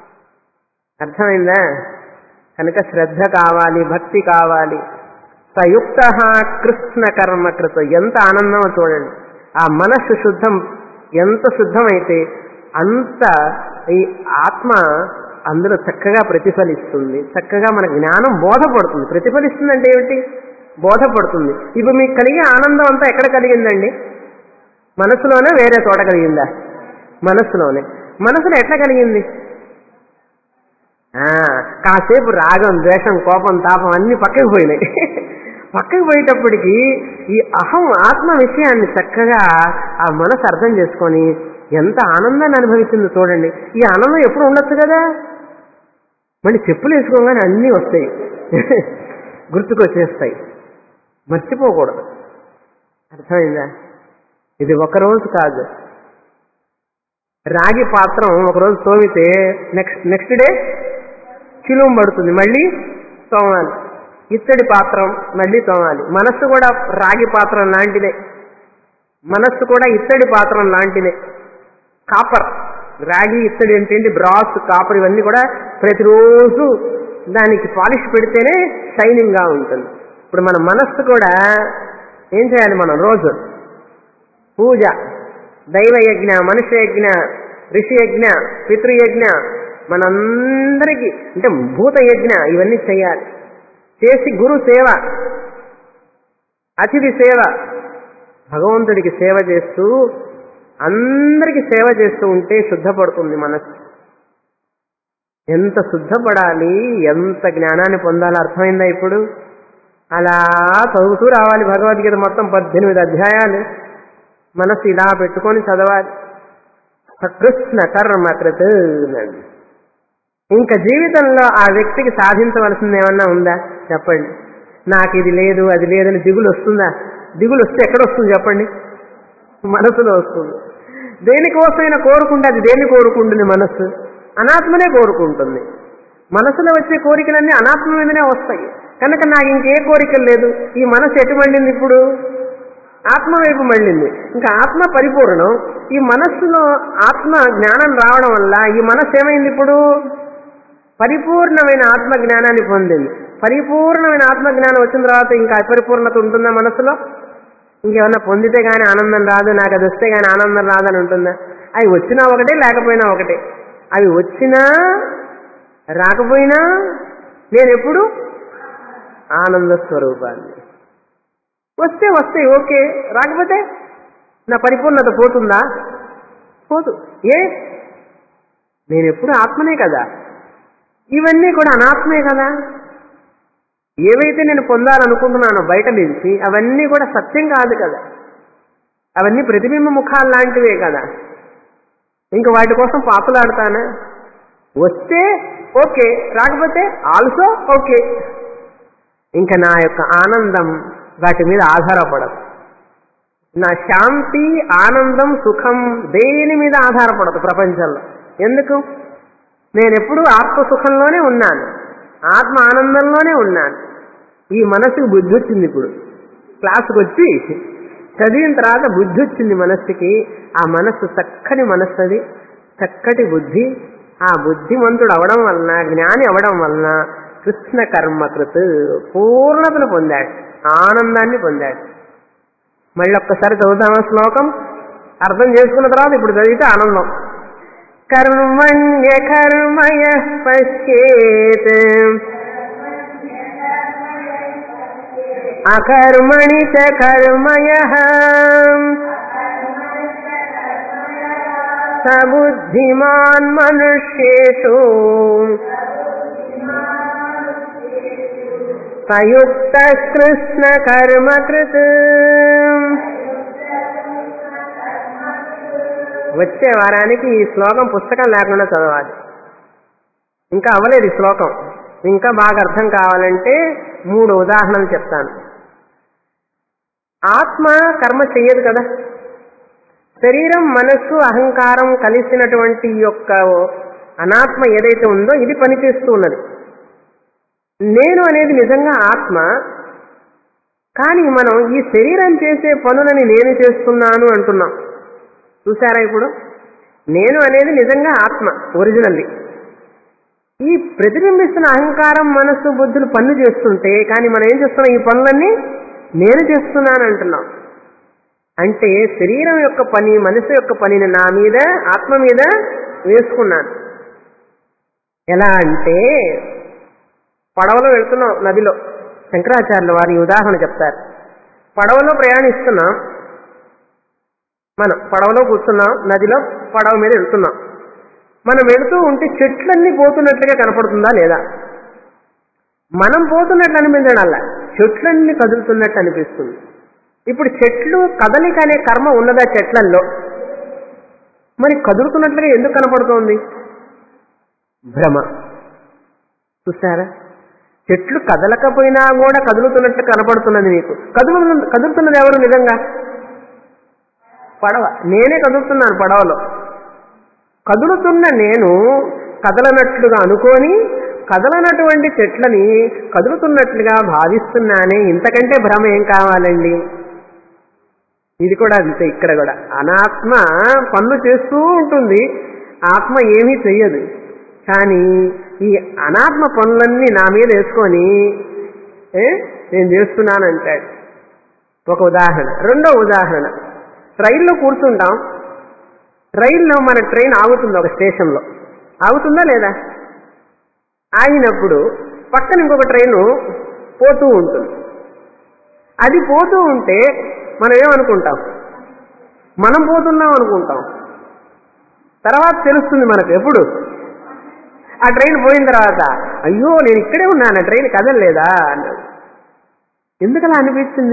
అర్థమైందా కనుక శ్రద్ధ కావాలి భక్తి కావాలి సయుక్త కృష్ణ కర్మకృత ఎంత ఆనందమో చూడండి ఆ మనస్సు శుద్ధం ఎంత శుద్ధమైతే అంత ఈ ఆత్మ అందులో చక్కగా ప్రతిఫలిస్తుంది చక్కగా మన జ్ఞానం బోధపడుతుంది ప్రతిఫలిస్తుంది అంటే ఏమిటి బోధపడుతుంది ఇప్పుడు మీకు కలిగే ఆనందం అంతా ఎక్కడ కలిగిందండి మనసులోనే వేరే చోట కలిగిందా మనసులోనే మనసులో ఎట్లా కలిగింది ఆ, కాసేపు రాగం ద్వేషం కోపం తాపం అన్ని పక్కకు పోయినాయి పక్కకు పోయేటప్పటికి ఈ అహం ఆత్మ విషయాన్ని చక్కగా ఆ మనసు అర్థం చేసుకొని ఎంత ఆనందాన్ని అనుభవిస్తుందో చూడండి ఈ ఆనందం ఎప్పుడు ఉండొచ్చు కదా మళ్ళీ చెప్పులు వేసుకోగానే అన్నీ వస్తాయి గుర్తుకొచ్చేస్తాయి మర్చిపోకూడదు అర్థమైందా ఇది ఒక రోజు కాదు రాగి పాత్రం ఒకరోజు తోమితే నెక్స్ట్ నెక్స్ట్ డే చిలుం పడుతుంది మళ్ళీ తోమాలి ఇత్తడి పాత్రం మళ్ళీ తోమాలి మనస్సు కూడా రాగి పాత్రం లాంటిదే మనస్సు కూడా ఇత్తడి పాత్రం లాంటిదే కాపర్ రాగి ఇత్తడి ఏంటంటే బ్రాస్ కాపర్ ఇవన్నీ కూడా ప్రతిరోజు దానికి పాలిష్ పెడితేనే షైనింగ్ గా ఉంటుంది ఇప్పుడు మన మనస్సు కూడా ఏం చేయాలి మనం రోజు పూజ దైవ యజ్ఞ మనుష్య యజ్ఞ ఋషి యజ్ఞ పితృయజ్ఞ మనందరికీ అంటే భూత యజ్ఞ ఇవన్నీ చేయాలి చేసి గురు సేవ అతిథి సేవ భగవంతుడికి సేవ చేస్తూ అందరికి సేవ చేస్తూ ఉంటే శుద్ధపడుతుంది మనస్సు ఎంత శుద్ధపడాలి ఎంత జ్ఞానాన్ని పొందాలో అర్థమైందా ఇప్పుడు అలా చదువుతూ రావాలి భగవద్గీత మొత్తం పద్దెనిమిది అధ్యాయాలు మనసు ఇలా పెట్టుకొని చదవాలి సకృష్ణ కర్మ కృత్ అనండి. ఇంకా జీవితంలో ఆ వ్యక్తికి సాధించవలసింది ఏమన్నా ఉందా చెప్పండి నాకు ఇది లేదు అది లేదని దిగులు వస్తుందా దిగులు వస్తే ఎక్కడ వస్తుంది చెప్పండి మనసులో వస్తుంది దేనికోసమైనా కోరుకుంటే అది దేన్ని కోరుకుంటుంది మనస్సు అనాత్మనే కోరుకుంటుంది మనసులో వచ్చే కోరికలన్నీ అనాత్మ మీదనే వస్తాయి కనుక నాకు ఇంకే కోరికలు లేదు ఈ మనసు ఎటు మళ్ళింది ఇప్పుడు ఆత్మ వైపు మళ్ళింది ఇంకా ఆత్మ పరిపూర్ణం ఈ మనస్సులో ఆత్మ జ్ఞానం రావడం వల్ల ఈ మనస్సు ఏమైంది ఇప్పుడు పరిపూర్ణమైన ఆత్మ జ్ఞానాన్ని పొందింది పరిపూర్ణమైన ఆత్మ జ్ఞానం వచ్చిన తర్వాత ఇంకా అపరిపూర్ణత ఉంటుందా మనసులో ఇంకేమన్నా పొందితే గానీ ఆనందం రాదు నాకు అది వస్తే గానీ ఆనందం రాదని ఉంటుందా అవి వచ్చినా ఒకటే లేకపోయినా ఒకటే అవి వచ్చినా రాకపోయినా నేను ఎప్పుడు ఆనంద స్వరూపాన్ని వస్తే వస్తే ఓకే రాకపోతే నా పరిపూర్ణత పోతుందా పోదు ఏ నేను ఎప్పుడు ఆత్మనే కదా ఇవన్నీ కూడా అనాత్మే కదా ఏవైతే నేను పొందాలనుకుంటున్నానో బయట నుంచి అవన్నీ కూడా సత్యం కాదు కదా అవన్నీ ప్రతిబింబ ముఖాలు లాంటివే కదా ఇంకా వాటి కోసం పాపులాడతానా వస్తే ఓకే రాకపోతే ఆల్సో ఓకే ఇంకా నా యొక్క ఆనందం వాటి మీద ఆధారపడదు నా శాంతి ఆనందం సుఖం దేని మీద ఆధారపడదు ప్రపంచంలో ఎందుకు నేను ఎప్పుడు ఆత్మ సుఖంలోనే ఉన్నాను ఆత్మ ఆనందంలోనే ఉన్నాను ఈ మనసుకు బుద్ధి వచ్చింది ఇప్పుడు క్లాసుకు వచ్చి చదివిన తర్వాత బుద్ధి వచ్చింది మనస్సుకి ఆ మనస్సు చక్కని మనస్సు అది చక్కటి బుద్ధి ఆ బుద్ధిమంతుడు అవడం వలన జ్ఞాని అవడం వలన కృష్ణ కర్మకృత్ పూర్ణతను పొందాడు ఆనందాన్ని పొందాడు మళ్ళీ ఒక్కసారి చదువుతామా శ్లోకం అర్థం చేసుకున్న తర్వాత ఇప్పుడు చదివితే ఆనందం కర్మణ్య కర్మయ పశ్యేత్ అకర్మణి చ కర్మయ సబుద్ధిమాన్ మనుష్యేషు సయుక్త కృష్ణ కర్మకృత్ వచ్చే వారానికి ఈ శ్లోకం పుస్తకం లేకుండా చదవాలి ఇంకా అవ్వలేదు ఈ శ్లోకం ఇంకా బాగా అర్థం కావాలంటే మూడు ఉదాహరణలు చెప్తాను ఆత్మ కర్మ చెయ్యదు కదా శరీరం మనస్సు అహంకారం కలిసినటువంటి ఈ యొక్క అనాత్మ ఏదైతే ఉందో ఇది పనిచేస్తూ ఉన్నది నేను అనేది నిజంగా ఆత్మ కానీ మనం ఈ శరీరం చేసే పనులని నేను చేస్తున్నాను అంటున్నాం చూసారా ఇప్పుడు నేను అనేది నిజంగా ఆత్మ ఒరిజినల్లీ ఈ ప్రతిబింబిస్తున్న అహంకారం మనస్సు బుద్ధులు పనులు చేస్తుంటే కానీ మనం ఏం చేస్తున్నాం ఈ పనులన్నీ నేను చేస్తున్నాను అంటున్నాం అంటే శరీరం యొక్క పని మనసు యొక్క పనిని నా మీద ఆత్మ మీద వేసుకున్నాను ఎలా అంటే పడవలో వెళ్తున్నాం నదిలో శంకరాచార్యుల వారి ఉదాహరణ చెప్తారు పడవలో ప్రయాణిస్తున్నాం మనం పడవలో కూర్చున్నాం నదిలో పడవ మీద వెళ్తున్నాం మనం వెళుతూ ఉంటే చెట్లన్నీ పోతున్నట్లుగా కనపడుతుందా లేదా మనం పోతున్నట్లు అనిపించడం చెట్లన్నీ కదులుతున్నట్టు అనిపిస్తుంది ఇప్పుడు చెట్లు కదలిక అనే కర్మ ఉన్నదా చెట్లల్లో మరి కదులుతున్నట్లుగా ఎందుకు కనపడుతోంది భ్రమ చూసారా చెట్లు కదలకపోయినా కూడా కదులుతున్నట్టు కనపడుతున్నది మీకు కదులు కదులుతున్నది ఎవరు నిజంగా పడవ నేనే కదులుతున్నాను పడవలో కదులుతున్న నేను కదలనట్లుగా అనుకొని కదలనటువంటి చెట్లని కదులుతున్నట్లుగా భావిస్తున్నానే ఇంతకంటే భ్రమ ఏం కావాలండి ఇది కూడా అంతే ఇక్కడ కూడా అనాత్మ పనులు చేస్తూ ఉంటుంది ఆత్మ ఏమీ చెయ్యదు కానీ ఈ అనాత్మ పనులన్నీ నా మీద వేసుకొని ఏ నేను చేస్తున్నానంటాడు ఒక ఉదాహరణ రెండో ఉదాహరణ రైల్లో కూర్చుంటాం రైల్లో మన ట్రైన్ ఆగుతుంది ఒక స్టేషన్లో ఆగుతుందా లేదా ఆగినప్పుడు పక్కన ఇంకొక ట్రైన్ పోతూ ఉంటుంది అది పోతూ ఉంటే మనం ఏమనుకుంటాం మనం పోతున్నాం అనుకుంటాం తర్వాత తెలుస్తుంది మనకు ఎప్పుడు ఆ ట్రైన్ పోయిన తర్వాత అయ్యో నేను ఇక్కడే ఉన్నాను ట్రైన్ కదలలేదా అన్నాడు ఎందుకు అలా అనిపించింది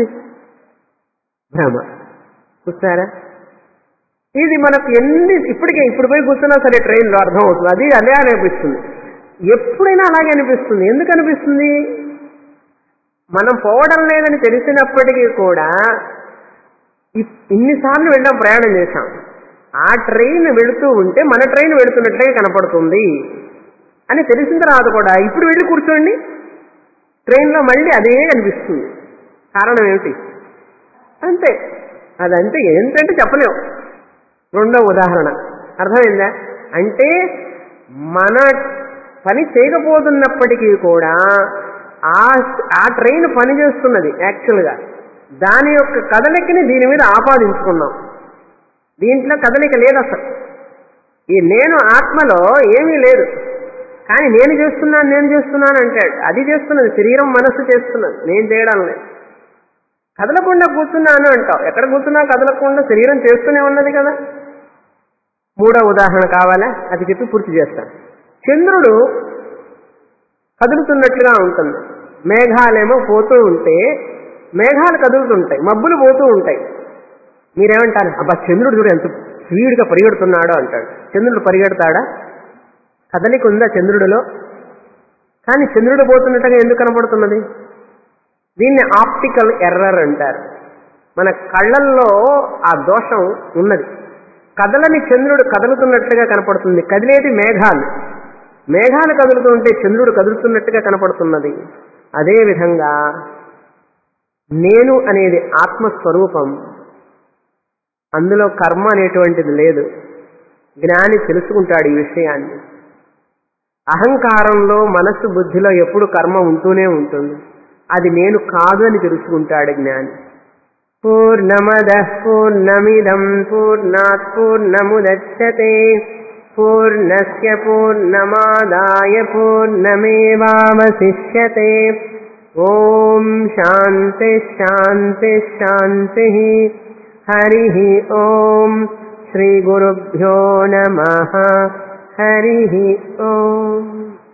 భ్రమ చూస్తారా ఇది మనకు ఎన్ని ఇప్పటికే ఇప్పుడు పోయి కూర్చున్నా సరే ట్రైన్లో అర్థం అవుతుంది అది అదే అనిపిస్తుంది ఎప్పుడైనా అలాగే అనిపిస్తుంది ఎందుకు అనిపిస్తుంది మనం పోవడం లేదని తెలిసినప్పటికీ కూడా ఇ- ఇన్నిసార్లు వెళ్ళాం ప్రయాణం చేశాం ఆ ట్రైన్ వెళుతూ ఉంటే మన ట్రైన్ వెళుతున్నట్లే కనపడుతుంది అని తెలిసిన తర్వాత కూడా ఇప్పుడు వెళ్ళి కూర్చోండి ట్రైన్లో మళ్ళీ అదే కనిపిస్తుంది కారణం ఏమిటి అంతే అదంతే ఏంటంటే చెప్పలేము రెండో ఉదాహరణ అర్థమైందా అంటే మన పని చేయకపోతున్నప్పటికీ కూడా ఆ ఆ ట్రైన్ పని చేస్తున్నది యాక్చువల్గా దాని యొక్క కదలికని దీని మీద ఆపాదించుకున్నాం దీంట్లో కదలిక లేదు అసలు ఈ నేను ఆత్మలో ఏమీ లేదు కానీ నేను చేస్తున్నాను నేను చేస్తున్నాను అంటాడు అది చేస్తున్నది శరీరం మనస్సు చేస్తున్నది నేను చేయడం లేదు కదలకుండా కూర్చున్నాను అంటావు ఎక్కడ కూర్చున్నా కదలకుండా శరీరం చేస్తూనే ఉన్నది కదా మూడో ఉదాహరణ కావాలా అది చెప్పి పూర్తి చేస్తాను చంద్రుడు కదులుతున్నట్లుగా ఉంటుంది మేఘాలేమో పోతూ ఉంటే మేఘాలు కదులుతుంటాయి మబ్బులు పోతూ ఉంటాయి మీరేమంటారు అబ్బా చంద్రుడు చూడు ఎంత స్పీడ్గా పరిగెడుతున్నాడో అంటాడు చంద్రుడు పరిగెడతాడా కదలిక ఉందా చంద్రుడిలో కానీ చంద్రుడు పోతున్నట్టుగా ఎందుకు కనపడుతున్నది దీన్ని ఆప్టికల్ ఎర్రర్ అంటారు మన కళ్ళల్లో ఆ దోషం ఉన్నది కదలని చంద్రుడు కదులుతున్నట్లుగా కనపడుతుంది కదిలేది మేఘాలు మేఘాలు కదులుతుంటే చంద్రుడు కదులుతున్నట్టుగా కనపడుతున్నది అదేవిధంగా నేను అనేది ఆత్మస్వరూపం అందులో కర్మ అనేటువంటిది లేదు జ్ఞాని తెలుసుకుంటాడు ఈ విషయాన్ని అహంకారంలో మనస్సు బుద్ధిలో ఎప్పుడు కర్మ ఉంటూనే ఉంటుంది అది నేను కాదు అని తెలుసుకుంటాడు జ్ఞాని పూర్ణమద పూర్ణమిదం పూర్ణాత్ పూర్ణముదచ్చతే పూర్ణస్య పూర్ణమాదాయ పూర్ణమేవావశిష్యతే ఓం శాంతి శాంతి శాంతి హరి ఓం శ్రీ గురుభ్యో నమ హరి ఓం